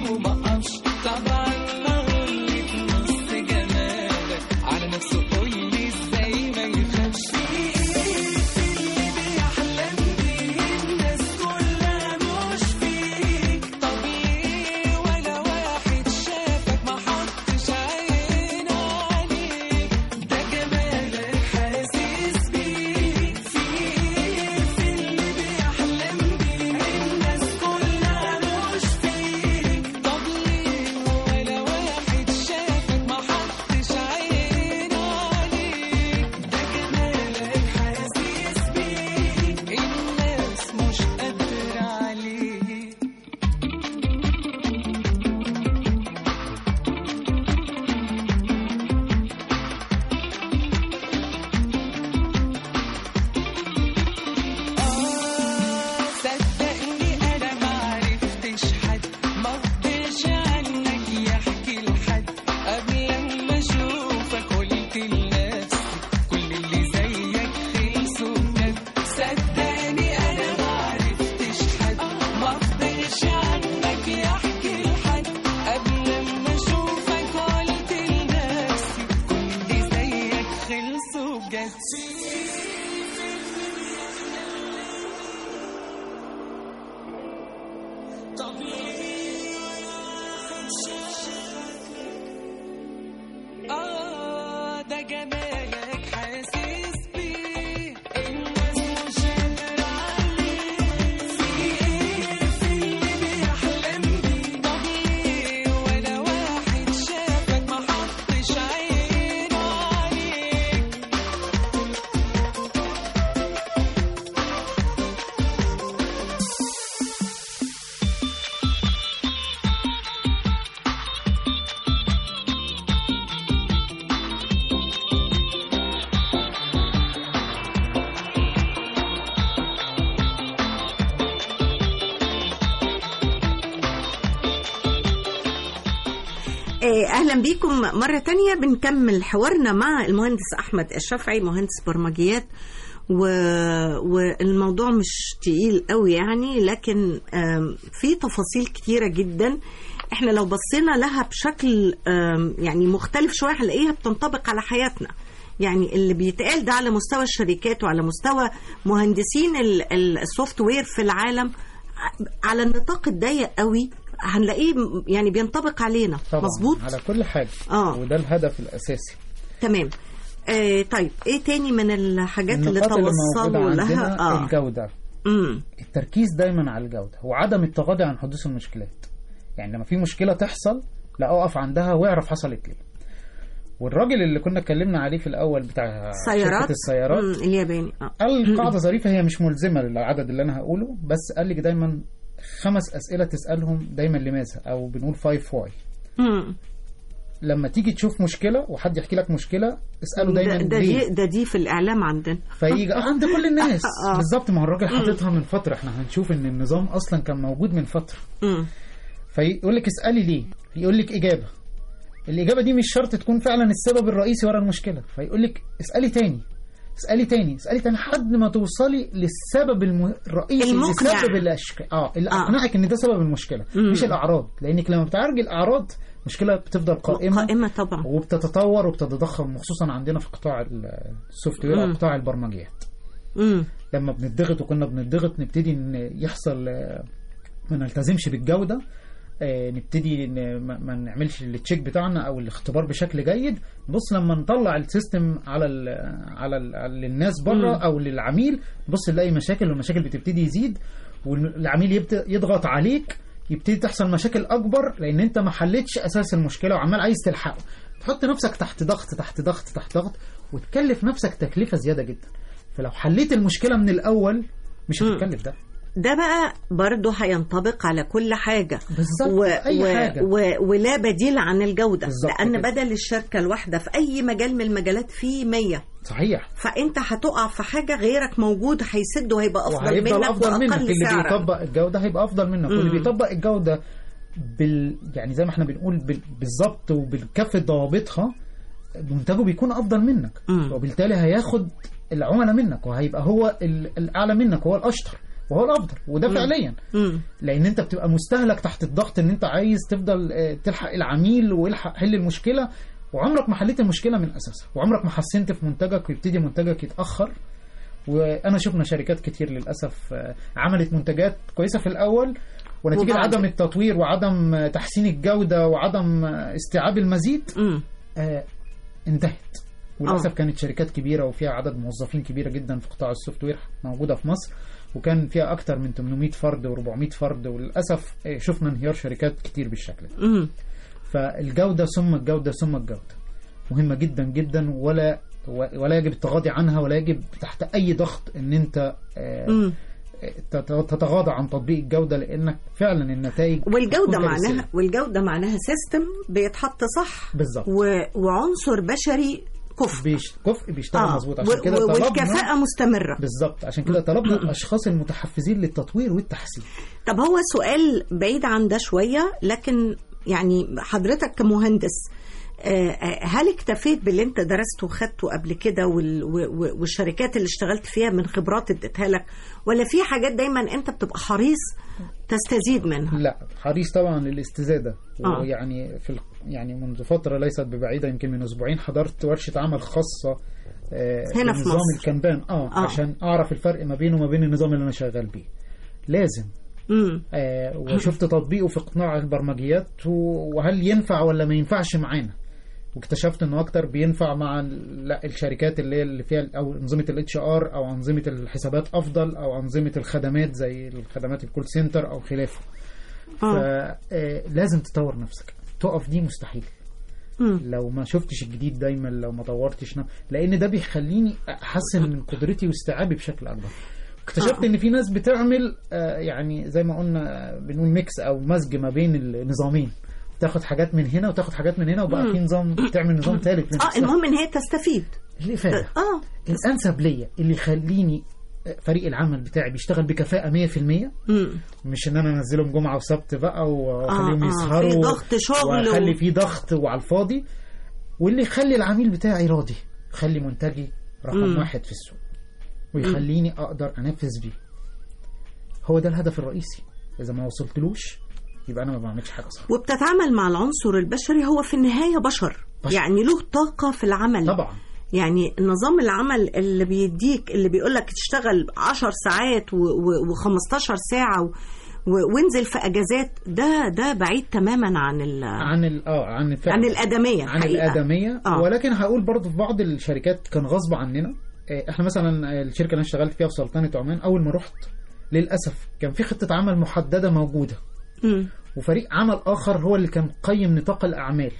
بجد آه ده جمالك حاسس بيه الناس مش قادرة عليه في ايه في اللي بيحلم بيه طب ليه ولا واحد شافك ما حطش عينه عليك آه، اهلا بيكم مره تانية بنكمل حوارنا مع المهندس احمد الشافعي مهندس برمجيات و... والموضوع مش تقيل قوي يعني لكن آم، في تفاصيل كتيره جدا احنا لو بصينا لها بشكل آم، يعني مختلف شويه هنلاقيها بتنطبق على حياتنا يعني اللي بيتقال ده على مستوى الشركات وعلى مستوى مهندسين ال- ال- السوفت وير في العالم ع- على النطاق الضيق قوي هنلاقيه م- يعني بينطبق علينا طبعا مظبوط على كل حاجه آه. وده الهدف الاساسي تمام آه طيب ايه تاني من الحاجات اللي النقاط اللي موجودة توصلوا لها عندنا اه الجوده امم التركيز دايما على الجوده وعدم التغاضي عن حدوث المشكلات يعني لما في مشكله تحصل لا اقف عندها واعرف حصلت ليه والراجل اللي كنا اتكلمنا عليه في الاول بتاع سيارات شركه السيارات مم، الياباني اه قال قاعده ظريفه هي مش ملزمه للعدد اللي انا هقوله بس قال لك دايما خمس اسئله تسالهم دايما لماذا او بنقول فايف واي مم. لما تيجي تشوف مشكله وحد يحكي لك مشكله اساله دايما ده, ده ليه دي ده دي في الاعلام عندنا فيجي عند كل الناس آه. بالظبط ما هو الراجل حاططها من فتره احنا هنشوف ان النظام اصلا كان موجود من فتره مم. فيقول لك اسالي ليه يقول لك اجابه الاجابه دي مش شرط تكون فعلا السبب الرئيسي ورا المشكله فيقول لك اسالي تاني اسالي تاني اسالي تاني لحد ما توصلي للسبب الم... الرئيسي المقنع. لسبب الاشكال اه اللي آه. اقنعك ان ده سبب المشكله مم. مش الاعراض لانك لما بتعالجي الاعراض المشكله بتفضل قائمه قائمه طبعا وبتتطور وبتتضخم خصوصا عندنا في قطاع السوفت وير او مم. قطاع البرمجيات مم. لما بنضغط وكنا بنضغط نبتدي ان يحصل آه، ما نلتزمش بالجوده آه، نبتدي ن- ما ما نعملش التشيك بتاعنا او الاختبار بشكل جيد بص لما نطلع السيستم على ال على, ال على الناس بره مم. او للعميل بص نلاقي مشاكل والمشاكل بتبتدي يزيد والعميل يبدا يضغط عليك يبتدي تحصل مشاكل اكبر لان انت ما حلتش اساس المشكله وعمال عايز تلحقه تحط نفسك تحت ضغط تحت ضغط تحت ضغط وتكلف نفسك تكلفه زياده جدا فلو حليت المشكله من الاول مش مم. هتتكلف ده ده بقى برضه هينطبق على كل حاجة بالظبط و... اي و... حاجه و... ولا بديل عن الجودة بالظبط لأن كده. بدل الشركة الواحدة في أي مجال من المجالات فيه 100 صحيح فأنت هتقع في حاجة غيرك موجود هيسد وهيبقى أفضل وهيفضل منك افضل منك وأقل اللي سعرا بيطبق الجوده هيبقى افضل منك مم. واللي بيطبق الجوده بال يعني زي ما احنا بنقول بال... بالظبط وبالكافه ضوابطها منتجه بيكون افضل منك مم. وبالتالي هياخد العملاء منك وهيبقى هو ال- الاعلى منك وهو الاشطر وهو الافضل وده مم. فعليا مم. لان انت بتبقى مستهلك تحت الضغط ان انت عايز تفضل آه، تلحق العميل ويلحق حل المشكله وعمرك ما حليت المشكله من اساسها وعمرك ما حسنت في منتجك ويبتدي منتجك يتاخر وانا شفنا شركات كتير للاسف آه، عملت منتجات كويسه في الاول ونتيجه وبعد- عدم التطوير وعدم آه، تحسين الجوده وعدم آه، استيعاب المزيد مم. آه، انتهت وللاسف آه. كانت شركات كبيره وفيها عدد موظفين كبيره جدا في قطاع السوفت وير موجوده في مصر وكان فيها اكتر من 800 فرد و400 فرد وللاسف آه، شفنا انهيار شركات كتير بالشكل ده مم. فالجوده ثم الجوده ثم الجوده مهمه جدا جدا ولا ولا يجب التغاضي عنها ولا يجب تحت اي ضغط ان انت آه، مم. تت- تتغاضى عن تطبيق الجوده لانك فعلا النتائج والجودة بتكون معناها كارثية. والجودة معناها سيستم بيتحط صح بالظبط و... وعنصر بشري كفء بيش كفء بيشتغل آه. مظبوط و... عشان كده و... طلبنا والكفاءة مستمرة بالظبط عشان كده طلبنا الاشخاص المتحفزين للتطوير والتحسين طب هو سؤال بعيد عن ده شوية لكن يعني حضرتك كمهندس آه، آه، هل اكتفيت باللي انت درسته وخدته قبل كده وال- و- و- والشركات اللي اشتغلت فيها من خبرات اديتها لك ولا في حاجات دايما انت بتبقى حريص تستزيد منها لا حريص طبعا للاستزاده آه. ويعني في ال... يعني منذ فتره ليست ببعيده يمكن من اسبوعين حضرت ورشه عمل خاصه آه، هنا في بنظام مصر. الكنبان اه, آه. عشان اعرف الفرق ما بينه وما بين النظام اللي انا شغال بيه لازم امم آه وشفت تطبيقه في قطاع البرمجيات و- وهل ينفع ولا ما ينفعش معانا واكتشفت انه اكتر بينفع مع ال- لا الشركات اللي هي اللي فيها او انظمه الاتش ار او انظمه الحسابات افضل او انظمه الخدمات زي الخدمات الكول سنتر او خلافه اه فلازم تطور نفسك تقف دي مستحيل مم. لو ما شفتش الجديد دايما لو ما طورتش نف... لان ده بيخليني احسن من قدرتي واستيعابي بشكل اكبر اكتشفت آه. ان في ناس بتعمل آه، يعني زي ما قلنا آه، بنقول ميكس او مزج ما بين النظامين تاخد حاجات من هنا وتاخد حاجات من هنا وبقى في نظام تعمل نظام ثالث اه المهم ان هي تستفيد الافاده اه الانسب ليا اللي يخليني آه، فريق العمل بتاعي بيشتغل بكفاءه 100% مم. مش ان انا انزلهم جمعه وسبت بقى واخليهم آه، يسهروا في ضغط شغل واخلي و- فيه ضغط وعلى الفاضي واللي يخلي العميل بتاعي راضي يخلي منتجي رقم مم. واحد في السوق ويخليني اقدر انفذ بيه هو ده الهدف الرئيسي اذا ما وصلتلوش يبقى انا ما بعملش حاجه صح وبتتعامل مع العنصر البشري هو في النهايه بشر بشر. يعني له طاقه في العمل طبعا يعني نظام العمل اللي بيديك اللي بيقول لك تشتغل 10 ساعات و15 ساعه و... و... وانزل في اجازات ده ده بعيد تماما عن ال... عن ال اه عن الفعل. عن الادميه عن الحقيقة. الادميه آه. ولكن هقول برضو في بعض الشركات كان غصب عننا آه، احنا مثلا آه، الشركه اللي انا اشتغلت فيها في سلطنه عمان اول ما رحت للاسف كان في خطه عمل محدده موجوده مم. وفريق عمل اخر هو اللي كان قيم نطاق الاعمال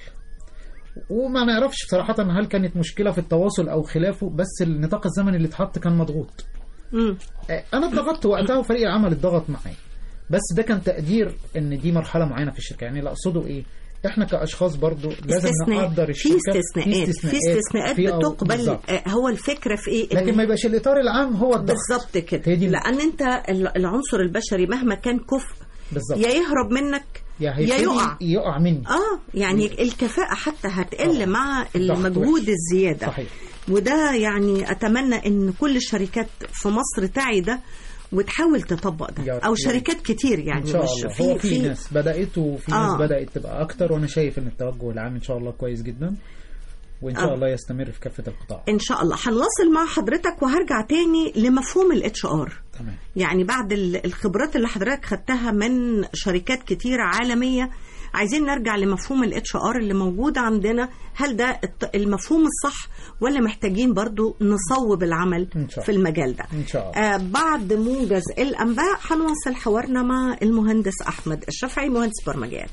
وما نعرفش بصراحه هل كانت مشكله في التواصل او خلافه بس النطاق الزمني اللي اتحط كان مضغوط مم. آه، انا اتضغطت وقتها وفريق العمل اتضغط معايا بس ده كان تقدير ان دي مرحله معينه في الشركه يعني اللي اقصده ايه احنا كاشخاص برضو لازم استثناء نقدر في الشركه استثناءات في استثناءات في- آه، بتقبل بالظبط. آه، هو الفكره في ايه إن لكن ما يبقاش الاطار العام هو الضغط بالظبط كده هي دي لان انت ال- العنصر البشري مهما كان كفء بالظبط يا يهرب منك يا يا هيبتدي يقع يقع مني اه يعني الكفاءة حتى هتقل طبعاً. مع ضغط المجهود وحش. الزيادة صحيح وده يعني أتمنى إن كل الشركات في مصر تعي ده وتحاول تطبق يا ده رب. أو شركات كتير يعني ان شاء مش الله هو في, ناس بدات وفي آه. ناس بدات تبقى اكتر وانا شايف ان التوجه العام ان شاء الله كويس جدا وان شاء آه. الله يستمر في كافه القطاع إن شاء الله هنواصل مع حضرتك وهرجع تاني لمفهوم الاتش ار تمام يعني بعد ال- الخبرات اللي حضرتك خدتها من شركات كتيرة عالمية عايزين نرجع لمفهوم الاتش ار اللي موجود عندنا هل ده الت- المفهوم الصح ولا محتاجين برضو نصوب العمل إن شاء في المجال ده ان شاء الله آه بعد موجز الانباء هنواصل حوارنا مع المهندس احمد الشافعي مهندس برمجيات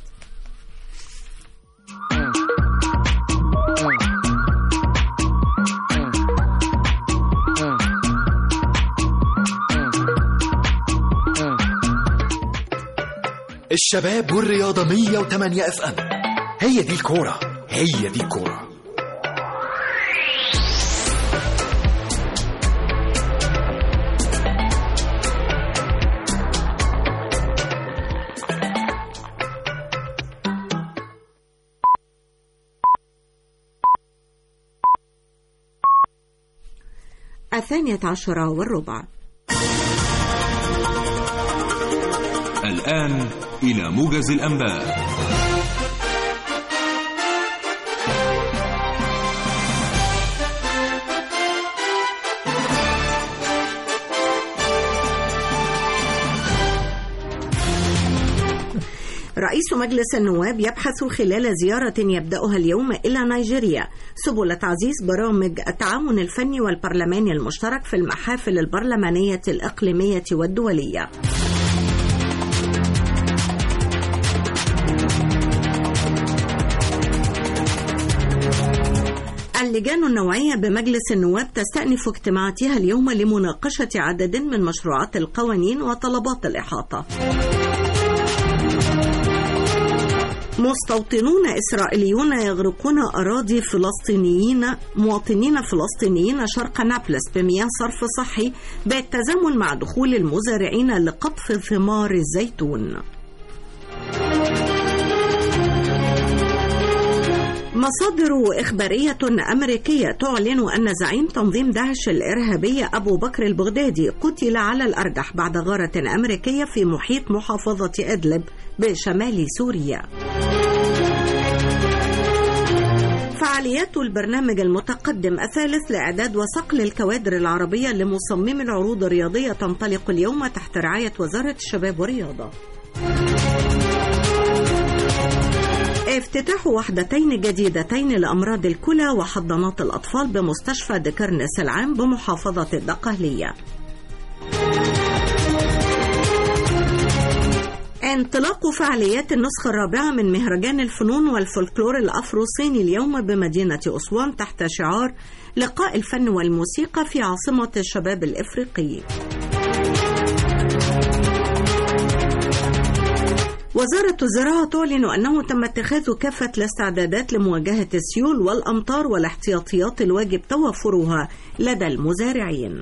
الشباب والرياضة 108 اف ام هي دي الكورة هي دي الكورة الثانية عشرة والربع الآن إلى موجز الأنباء رئيس مجلس النواب يبحث خلال زيارة يبدأها اليوم إلى نيجيريا سبل تعزيز برامج التعاون الفني والبرلماني المشترك في المحافل البرلمانية الإقليمية والدولية اللجان النوعية بمجلس النواب تستأنف اجتماعاتها اليوم لمناقشة عدد من مشروعات القوانين وطلبات الإحاطة مستوطنون إسرائيليون يغرقون أراضي فلسطينيين مواطنين فلسطينيين شرق نابلس بمياه صرف صحي بالتزامن مع دخول المزارعين لقطف ثمار الزيتون مصادر إخبارية أمريكية تعلن أن زعيم تنظيم داعش الإرهابي أبو بكر البغدادي قتل على الأرجح بعد غارة أمريكية في محيط محافظة إدلب بشمال سوريا فعاليات البرنامج المتقدم الثالث لإعداد وصقل الكوادر العربية لمصمم العروض الرياضية تنطلق اليوم تحت رعاية وزارة الشباب والرياضة افتتاح وحدتين جديدتين لأمراض الكلى وحضانات الأطفال بمستشفى دكرنس العام بمحافظة الدقهلية انطلاق فعاليات النسخة الرابعة من مهرجان الفنون والفولكلور الأفرو صيني اليوم بمدينة أسوان تحت شعار لقاء الفن والموسيقى في عاصمة الشباب الإفريقي وزارة الزراعة تعلن أنه تم اتخاذ كافة الاستعدادات لمواجهة السيول والأمطار والاحتياطيات الواجب توفرها لدى المزارعين.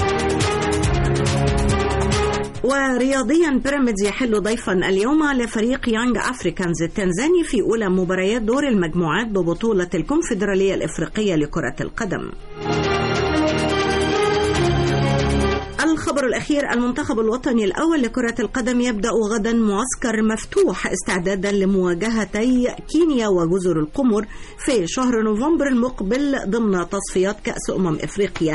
ورياضيا بيراميدز يحل ضيفا اليوم على فريق يانج افريكانز التنزاني في اولى مباريات دور المجموعات ببطوله الكونفدراليه الافريقيه لكره القدم. الخبر الأخير المنتخب الوطني الأول لكرة القدم يبدأ غدا معسكر مفتوح استعدادا لمواجهتي كينيا وجزر القمر في شهر نوفمبر المقبل ضمن تصفيات كأس أمم إفريقيا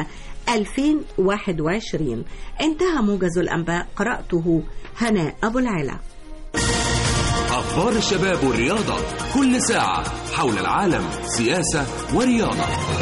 2021 انتهى موجز الأنباء قرأته هناء أبو العلا أخبار الشباب والرياضة كل ساعة حول العالم سياسة ورياضة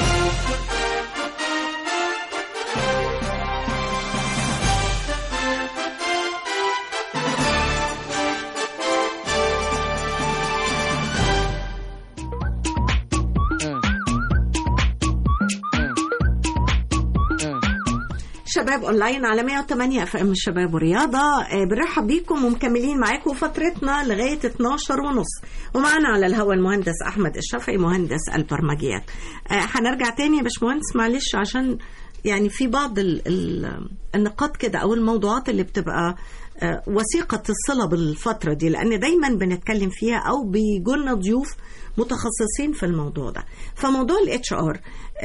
شباب اونلاين على 108 اف ام الشباب والرياضه آه، بنرحب بيكم ومكملين معاكم فترتنا لغايه 12 ونص ومعنا على الهواء المهندس احمد الشافعي مهندس البرمجيات آه، هنرجع تاني يا باشمهندس معلش عشان يعني في بعض ال ال النقاط كده او الموضوعات اللي بتبقى آه، وثيقه الصله بالفتره دي لان دايما بنتكلم فيها او بيجولنا ضيوف متخصصين في الموضوع ده فموضوع الاتش ار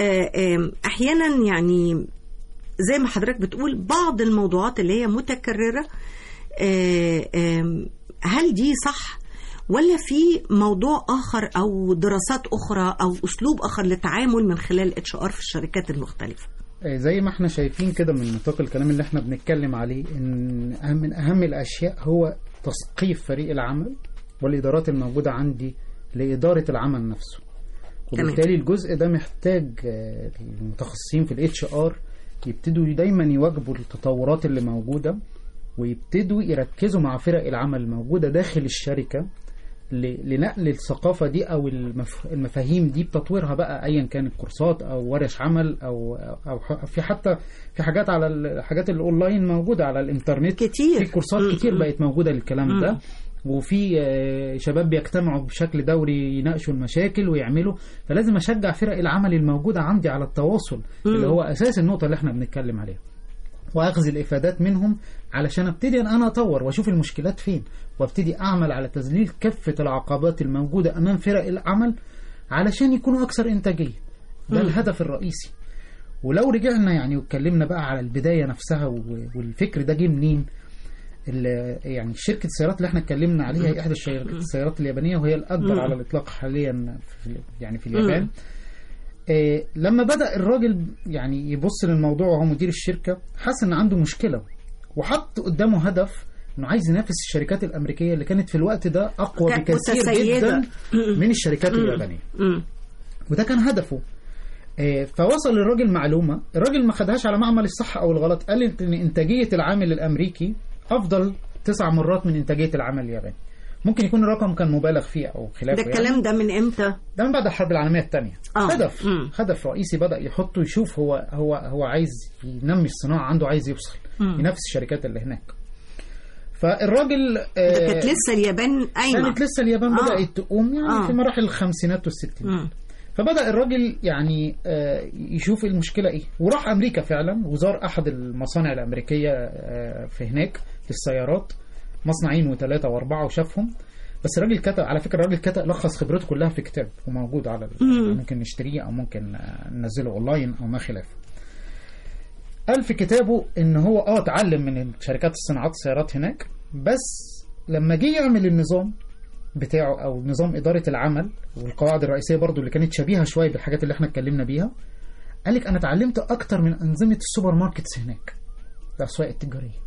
احيانا يعني زي ما حضرتك بتقول بعض الموضوعات اللي هي متكررة آه، آم، هل دي صح ولا في موضوع آخر أو دراسات أخرى أو أسلوب آخر للتعامل من خلال اتش ار في الشركات المختلفة آه، زي ما احنا شايفين كده من نطاق الكلام اللي احنا بنتكلم عليه ان أهم من اهم الاشياء هو تثقيف فريق العمل والادارات الموجوده عندي لاداره العمل نفسه تمام. وبالتالي الجزء ده محتاج آه، المتخصصين في الاتش ار يبتدوا دايما يواجبوا التطورات اللي موجوده ويبتدوا يركزوا مع فرق العمل الموجوده داخل الشركه ل- لنقل الثقافه دي او المف... المفاهيم دي بتطويرها بقى ايا كانت كورسات او ورش عمل او او ح- في حتى في حاجات على الحاجات الاونلاين موجوده على الانترنت كتير. في كورسات مم. كتير مم. بقت موجوده للكلام مم. ده وفي آه، شباب بيجتمعوا بشكل دوري يناقشوا المشاكل ويعملوا فلازم اشجع فرق العمل الموجوده عندي على التواصل اللي هو اساس النقطه اللي احنا بنتكلم عليها واخذ الافادات منهم علشان ابتدي ان انا اطور واشوف المشكلات فين وابتدي اعمل على تذليل كافه العقبات الموجوده امام فرق العمل علشان يكونوا اكثر انتاجيه ده الهدف الرئيسي ولو رجعنا يعني واتكلمنا بقى على البدايه نفسها و- والفكر ده جه منين ال- يعني شركه السيارات اللي احنا اتكلمنا عليها هي احدى الشركات السيارات اليابانيه وهي الاكبر على الاطلاق حاليا في يعني في اليابان آه، لما بدأ الراجل يعني يبص للموضوع وهو مدير الشركة حس ان عنده مشكلة وحط قدامه هدف انه عايز ينافس الشركات الامريكيه اللي كانت في الوقت ده اقوى كانت بكثير متسيدة. جدا من الشركات اليابانيه مم. وده كان هدفه آه، فوصل للراجل معلومه الراجل ما خدهاش على معمل الصح او الغلط قال ان انتاجيه العامل الامريكي افضل تسع مرات من انتاجيه العامل الياباني ممكن يكون الرقم كان مبالغ فيه او خلافه ده الكلام ده من امتى؟ ده من بعد الحرب العالميه الثانيه آه. هدف مم. هدف رئيسي بدا يحطه يشوف هو هو هو عايز ينمي الصناعه عنده عايز يوصل مم. ينافس الشركات اللي هناك فالراجل ده آه، كانت لسه اليابان قايمه كانت لسه اليابان آه. بدات تقوم يعني آه. في مراحل الخمسينات والستينات مم. فبدا الراجل يعني آه، يشوف المشكله ايه وراح امريكا فعلا وزار احد المصانع الامريكيه آه، في هناك للسيارات مصنعين وثلاثه واربعه وشافهم بس الراجل كتب على فكره الراجل كتب لخص خبرته كلها في كتاب وموجود على ال- ممكن نشتريه او ممكن آه، ننزله اونلاين او ما خلافه قال في كتابه ان هو اه اتعلم من شركات الصناعات السيارات هناك بس لما جه يعمل النظام بتاعه او نظام اداره العمل والقواعد الرئيسيه برضو اللي كانت شبيهه شويه بالحاجات اللي احنا اتكلمنا بيها قال لك انا اتعلمت اكتر من انظمه السوبر ماركتس هناك الاسواق التجاريه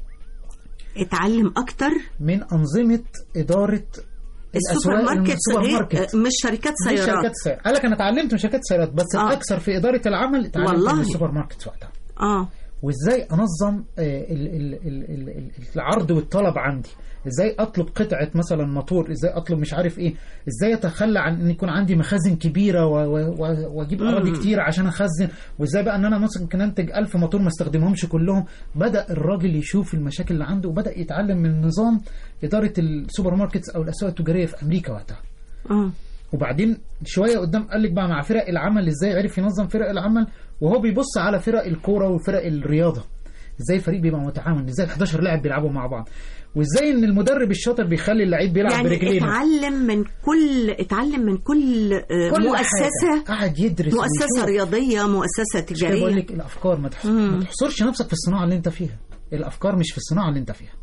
اتعلم اكتر من انظمه اداره السوبر الأسواق ماركت السوبر غير ماركت. مش شركات مش سيارات شركات سيارات قال لك انا اتعلمت من شركات سيارات بس آه. آه. الاكثر في اداره العمل اتعلمت والله. من السوبر ماركت وقتها اه وازاي انظم آه، ال- ال- ال- ال- ال- العرض والطلب عندي ازاي اطلب قطعه مثلا موتور ازاي اطلب مش عارف ايه ازاي اتخلى عن ان يكون عندي مخازن كبيره و- و- و- واجيب اراضي كتير عشان اخزن وازاي بقى ان انا مثلا ممكن انتج 1000 موتور ما استخدمهمش كلهم بدا الراجل يشوف المشاكل اللي عنده وبدا يتعلم من نظام اداره السوبر ماركتس او الاسواق التجاريه في امريكا وقتها اه وبعدين شويه قدام قال لك بقى مع فرق العمل ازاي عرف ينظم فرق العمل وهو بيبص على فرق الكوره وفرق الرياضه ازاي الفريق بيبقى متعاون ازاي ال 11 لاعب بيلعبوا مع بعض وازاي ان المدرب الشاطر بيخلي اللعيب بيلعب يعني برجلينه اتعلم من كل اتعلم من كل, آه، كل مؤسسه حاجة. قاعد يدرس مؤسسه ويشوف. رياضيه مؤسسه مش كده بقول تجاريه لك الافكار ما, تحص... ما تحصرش نفسك في الصناعه اللي انت فيها الافكار مش في الصناعه اللي انت فيها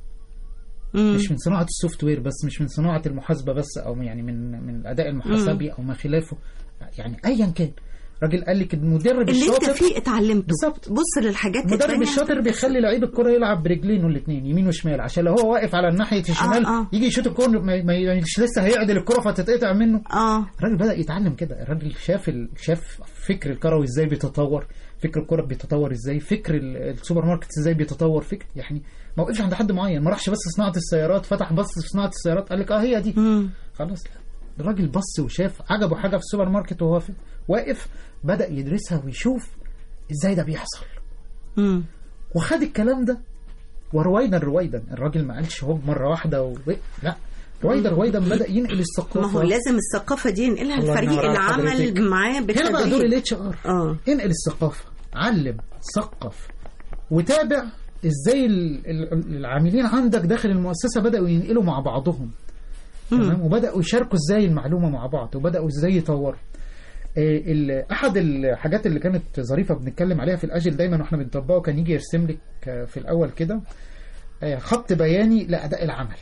مم. مش من صناعه السوفت وير بس مش من صناعه المحاسبه بس او يعني من من الاداء المحاسبي او ما خلافه يعني ايا كان راجل قال لك المدرب اللي انت الشاطر فيه اتعلمته بالظبط. بص للحاجات المدرب التانية. الشاطر بيخلي لعيب الكرة يلعب برجلينه الاثنين يمين وشمال عشان لو هو واقف على ناحية الشمال آه. يجي يشوط الكرة ما ما- مش لسه هيعدل الكرة فتتقطع منه اه الراجل بدأ يتعلم كده الراجل شاف ال... شاف فكر الكروي ازاي بيتطور فكر الكرة بيتطور ازاي فكر ال- السوبر ماركت ازاي بيتطور فكر يعني ما وقفش عند حد معين ما راحش بس صناعة السيارات فتح بص في صناعة السيارات قال لك اه هي دي مم. خلاص لا الراجل بص وشاف عجبه حاجة في السوبر ماركت وهو في- واقف بدأ يدرسها ويشوف ازاي ده بيحصل مم. وخد الكلام ده ورويدا رويدا الراجل ما قالش هو مرة واحدة و... لا رويدا رويدا بدأ ينقل الثقافة ما هو لازم الثقافه دي ينقلها الله الفريق ينور على اللي حضرتك. عمل معاه هنا بقى دور بالتدريب الاتش ار اه انقل الثقافة علم ثقف وتابع ازاي ال- ال- العاملين عندك داخل المؤسسة بدأوا ينقلوا مع بعضهم تمام وبدأوا يشاركوا ازاي المعلومة مع بعض وبدأوا ازاي يطوروا آه، ال- احد الحاجات اللي كانت ظريفه بنتكلم عليها في الاجل دايما واحنا بنطبقه كان يجي يرسم لك آه، في الاول كده آه، خط بياني لاداء العمل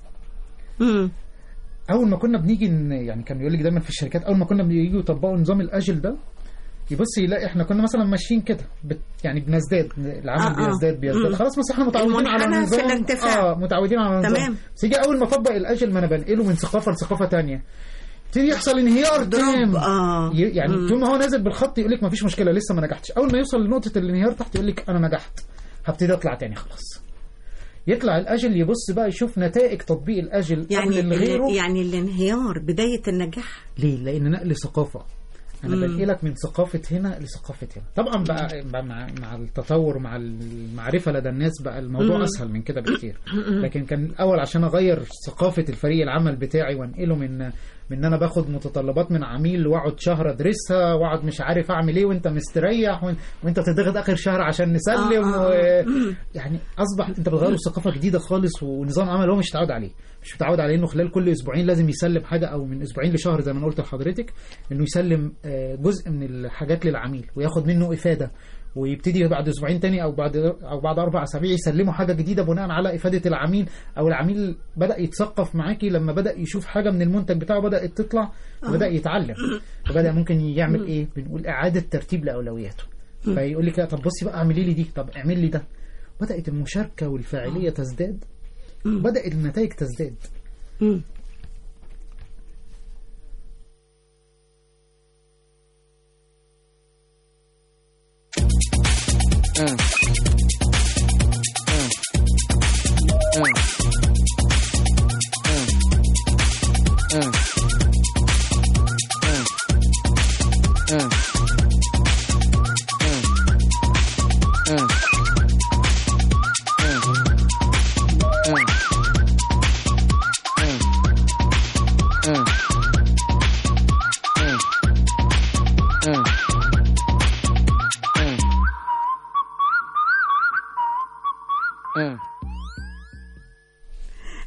مم. اول ما كنا بنيجي ن- يعني كان يقول لك دايما في الشركات اول ما كنا بييجوا يطبقوا نظام الاجل ده يبص يلاقي احنا كنا مثلا ماشيين كده بت يعني بنزداد العمل آه، آه. بيزداد بيزداد مم. خلاص بس احنا متعودين على المنحنى في نظام الارتفاع. اه متعودين على نظام تمام. بس يجي اول ما اطبق الاجل ما انا بنقله من ثقافه لثقافه تانية يبتدي يحصل انهيار تام دروب اه ي- يعني طول ما هو نازل بالخط يقول لك ما فيش مشكله لسه ما نجحتش اول ما يوصل لنقطه الانهيار تحت يقول لك انا نجحت هبتدي اطلع تاني خلاص يطلع الاجل يبص بقى يشوف نتائج تطبيق الاجل يعني قبل غيره يعني الانهيار بدايه النجاح ليه؟ لأن نقل ثقافة أنا بنقلك من ثقافة هنا لثقافة هنا طبعا بقى, بقى مع, مع التطور مع المعرفة لدى الناس بقى الموضوع أسهل من كده بكتير لكن كان الأول عشان أغير ثقافة الفريق العمل بتاعي وأنقله من من ان انا باخد متطلبات من عميل واقعد شهر ادرسها واقعد مش عارف اعمل ايه وانت مستريح وإن- وانت تضغط اخر شهر عشان نسلم آه، و... آه. يعني اصبح انت بتغير ثقافه جديده خالص ونظام عمل هو مش متعود عليه مش متعود عليه انه خلال كل اسبوعين لازم يسلم حاجه او من اسبوعين لشهر زي ما انا قلت لحضرتك انه يسلم آه، جزء من الحاجات للعميل وياخد منه افاده ويبتدي بعد اسبوعين تاني او بعد او بعد اربع اسابيع يسلموا حاجه جديده بناء على افاده العميل او العميل بدا يتثقف معاكي لما بدا يشوف حاجه من المنتج بتاعه بدات تطلع وبدا يتعلم وبدا ممكن يعمل ايه بنقول اعاده ترتيب لاولوياته فيقول لك لا، طب بصي بقى اعملي لي دي طب اعمل لي ده بدات المشاركه والفاعليه تزداد بدات النتائج تزداد مم.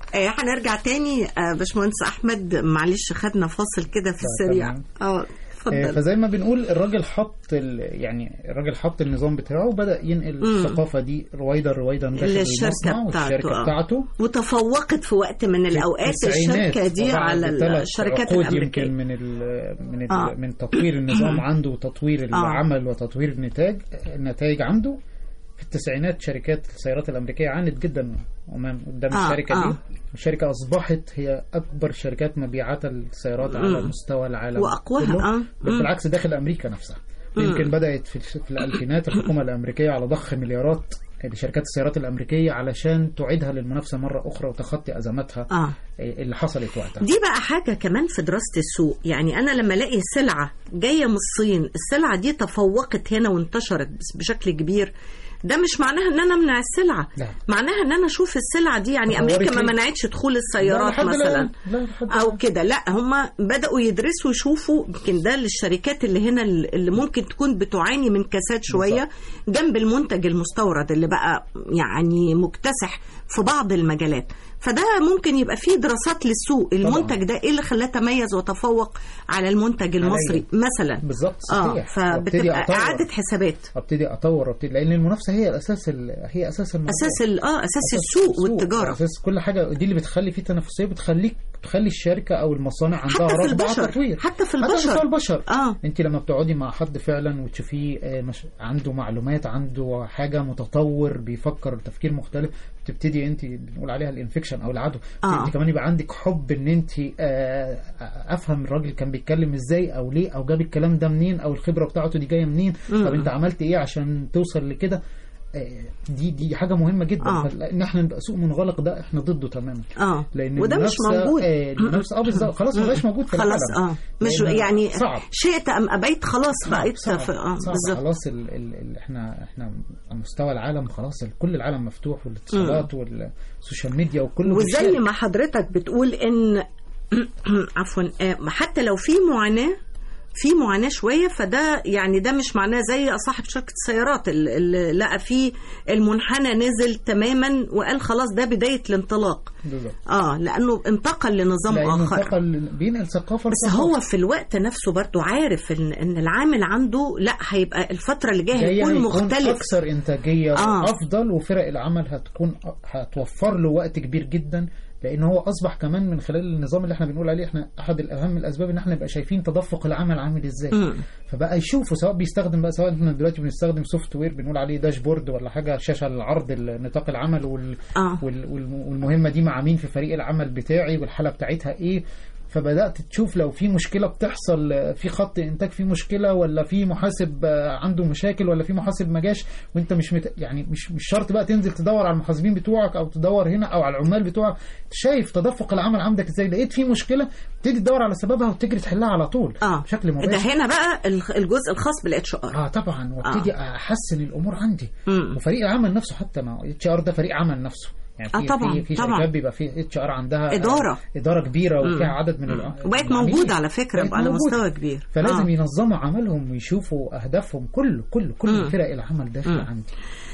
آه، هنرجع تاني آه، باشمهندس احمد معلش خدنا فاصل كده في لا، السريع تمام. اه آه، اتفضل فزي ما بنقول الراجل حط ال- يعني الراجل حط النظام بتاعه وبدا ينقل الثقافه دي رويدا رويدا داخل للشركة المصنع بتاعته، والشركه آه. بتاعته وتفوقت في وقت من الاوقات التسعينات الشركه دي وبعد على ثلاث الشركات عقود الامريكيه يمكن من ال من ال آه. من تطوير النظام عنده وتطوير العمل وتطوير النتاج النتائج عنده في التسعينات شركات السيارات الامريكيه عانت جدا امام قدام آه، الشركه آه. دي الشركه اصبحت هي اكبر شركات مبيعات السيارات على مستوى العالم وأقواها، كله. آه. بل مم. بالعكس داخل امريكا نفسها يمكن بدات في, في الالفينات الحكومه الامريكيه على ضخ مليارات لشركات السيارات الامريكيه علشان تعيدها للمنافسه مره اخرى وتخطي ازماتها اه اللي حصلت وقتها دي بقى حاجة كمان في دراسة السوق يعني أنا لما ألاقي سلعة جاية من الصين السلعة دي تفوقت هنا وانتشرت بس- بشكل كبير ده مش معناها ان انا امنع السلعه لا. معناها ان انا اشوف السلعه دي يعني تطورت امريكا ما ليه؟ منعتش دخول لا، السيارات لحد مثلا الآن. لا لحد او الآن. كده لا هم بداوا يدرسوا يشوفوا يمكن ده للشركات اللي هنا اللي ممكن تكون بتعاني من كساد شويه جنب المنتج المستورد اللي بقى يعني مكتسح في بعض المجالات فده ممكن يبقى فيه دراسات للسوق المنتج ده ايه اللي خلاه تميز وتفوق على المنتج المصري مثلا بالظبط اه صحيح وابتدي فبتبقى أطور. اعاده حسابات ابتدي اطور وابتدي لان المنافسه هي الاساس ال... هي اساس الموضوع اساس ال- اه اساس السوق والتجاره اساس كل حاجه دي اللي بتخلي فيه تنافسيه بتخليك تخلي الشركه او المصانع عندها حتى في رغبه على البشر التطوير حتى في حتى في البشر البشر اه انت لما بتقعدي مع حد فعلا وتشوفيه آه، مش... عنده معلومات عنده حاجه متطور بيفكر تفكير مختلف بتبتدي انت بنقول عليها الانفكشن او العدو آه. انت كمان يبقى عندك حب ان انت آه، افهم الراجل كان بيتكلم ازاي او ليه او جاب الكلام ده منين او الخبره بتاعته دي جايه منين طب انت عملت ايه عشان توصل لكده آه، دي دي حاجه مهمه جدا آه. ان احنا نبقى سوق منغلق ده احنا ضده تماما اه لان وده مش المنافسة- موجود آه المنافسه اه بالظبط خلاص ما بقاش موجود في خلاص العالم اه مش لأن يعني صعب شئت ام ابيت خلاص صعب بقيت صعب, في- اه صعب بالظبط خلاص ال ال ال احنا احنا على مستوى العالم خلاص ال- كل العالم مفتوح والاتصالات والسوشيال ميديا وكله وزي بيشارك. ما حضرتك بتقول ان عفوا آه، حتى لو في معاناه في معاناه شويه فده يعني ده مش معناه زي صاحب شركه السيارات اللي- اللي لقى فيه المنحنى نزل تماما وقال خلاص ده بدايه الانطلاق بالظبط اه لانه انتقل لنظام لانه اخر انتقل بينقل ثقافه بس لثقافة. هو في الوقت نفسه برضو عارف ان ان العامل عنده لا هيبقى الفتره اللي جايه جاي هيكون هيكون مختلف اكثر انتاجيه آه. افضل وفرق العمل هتكون هتوفر له وقت كبير جدا لان هو اصبح كمان من خلال النظام اللي احنا بنقول عليه احنا احد الاهم الاسباب ان احنا نبقى شايفين تدفق العمل عامل ازاي مم. فبقى يشوفوا سواء بيستخدم بقى سواء احنا دلوقتي بنستخدم سوفت وير بنقول عليه داشبورد ولا حاجه شاشه للعرض نطاق العمل وال... آه. وال... والم- والمهمه دي مع مين في فريق العمل بتاعي والحاله بتاعتها ايه فبدات تشوف لو في مشكله بتحصل آه، في خط انتاج في مشكله ولا في محاسب آه، عنده مشاكل ولا في محاسب ما جاش وانت مش مت... يعني مش مش شرط بقى تنزل تدور على المحاسبين بتوعك او تدور هنا او على العمال بتوعك شايف تدفق العمل عندك ازاي لقيت في مشكله تبتدي تدور على سببها وتجري تحلها على طول اه بشكل ده مباشر هنا بقى الخ- الجزء الخاص بالاتش ار اه طبعا وابتدي احسن الامور عندي مم. وفريق العمل نفسه حتى ما اتش ار ده فريق عمل نفسه يعني آه في طبعاً، في, في طبعاً. شركات بيبقى في اتش ار عندها إدارة. آه اداره كبيره وفيها عدد من الع- وبقت العاملين. موجوده على فكره بقت على موجودة. مستوى كبير فلازم آه. ينظموا عملهم ويشوفوا اهدافهم كل كل كل فرق العمل داخل عندي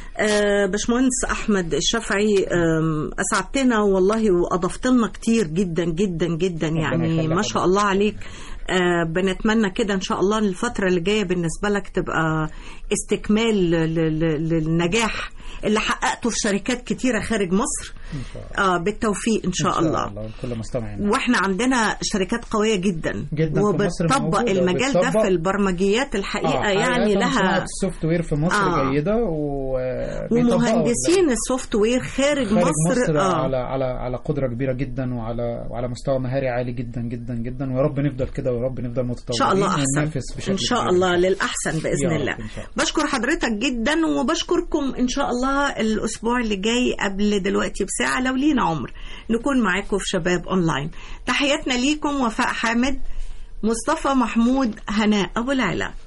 آه باشمهندس احمد الشافعي آم، اسعدتنا والله واضفت لنا كتير جدا جدا جدا يعني يخلي ما شاء حضرتك. الله عليك آه بنتمنى كده ان شاء الله إن الفتره اللي جايه بالنسبه لك تبقى استكمال ل- ل- للنجاح اللي حققته في شركات كتيره خارج مصر ان شاء الله آه بالتوفيق ان شاء, إن الله الله كل مستمعين واحنا عندنا شركات قويه جدا, جداً في مصر وبتطبق موجودة المجال ده وبتطبق- في البرمجيات الحقيقه يعني لها صناعه السوفت وير في مصر آه. جيده و ومهندسين السوفت وير خارج, خارج مصر, مصر آه. على على على قدره كبيره جدا وعلى وعلى مستوى مهاري عالي جدا جدا جدا ويا رب نفضل كده ويا رب نفضل ان متطورين شاء الله احسن وننافس بشكل ان شاء كبير. الله للاحسن باذن يا رب الله إن شاء الله. بشكر حضرتك جدا وبشكركم ان شاء الله الاسبوع اللي جاي قبل دلوقتي بساعه لو لينا عمر نكون معاكم في شباب اونلاين تحياتنا ليكم وفاء حامد مصطفى محمود هناء ابو العلا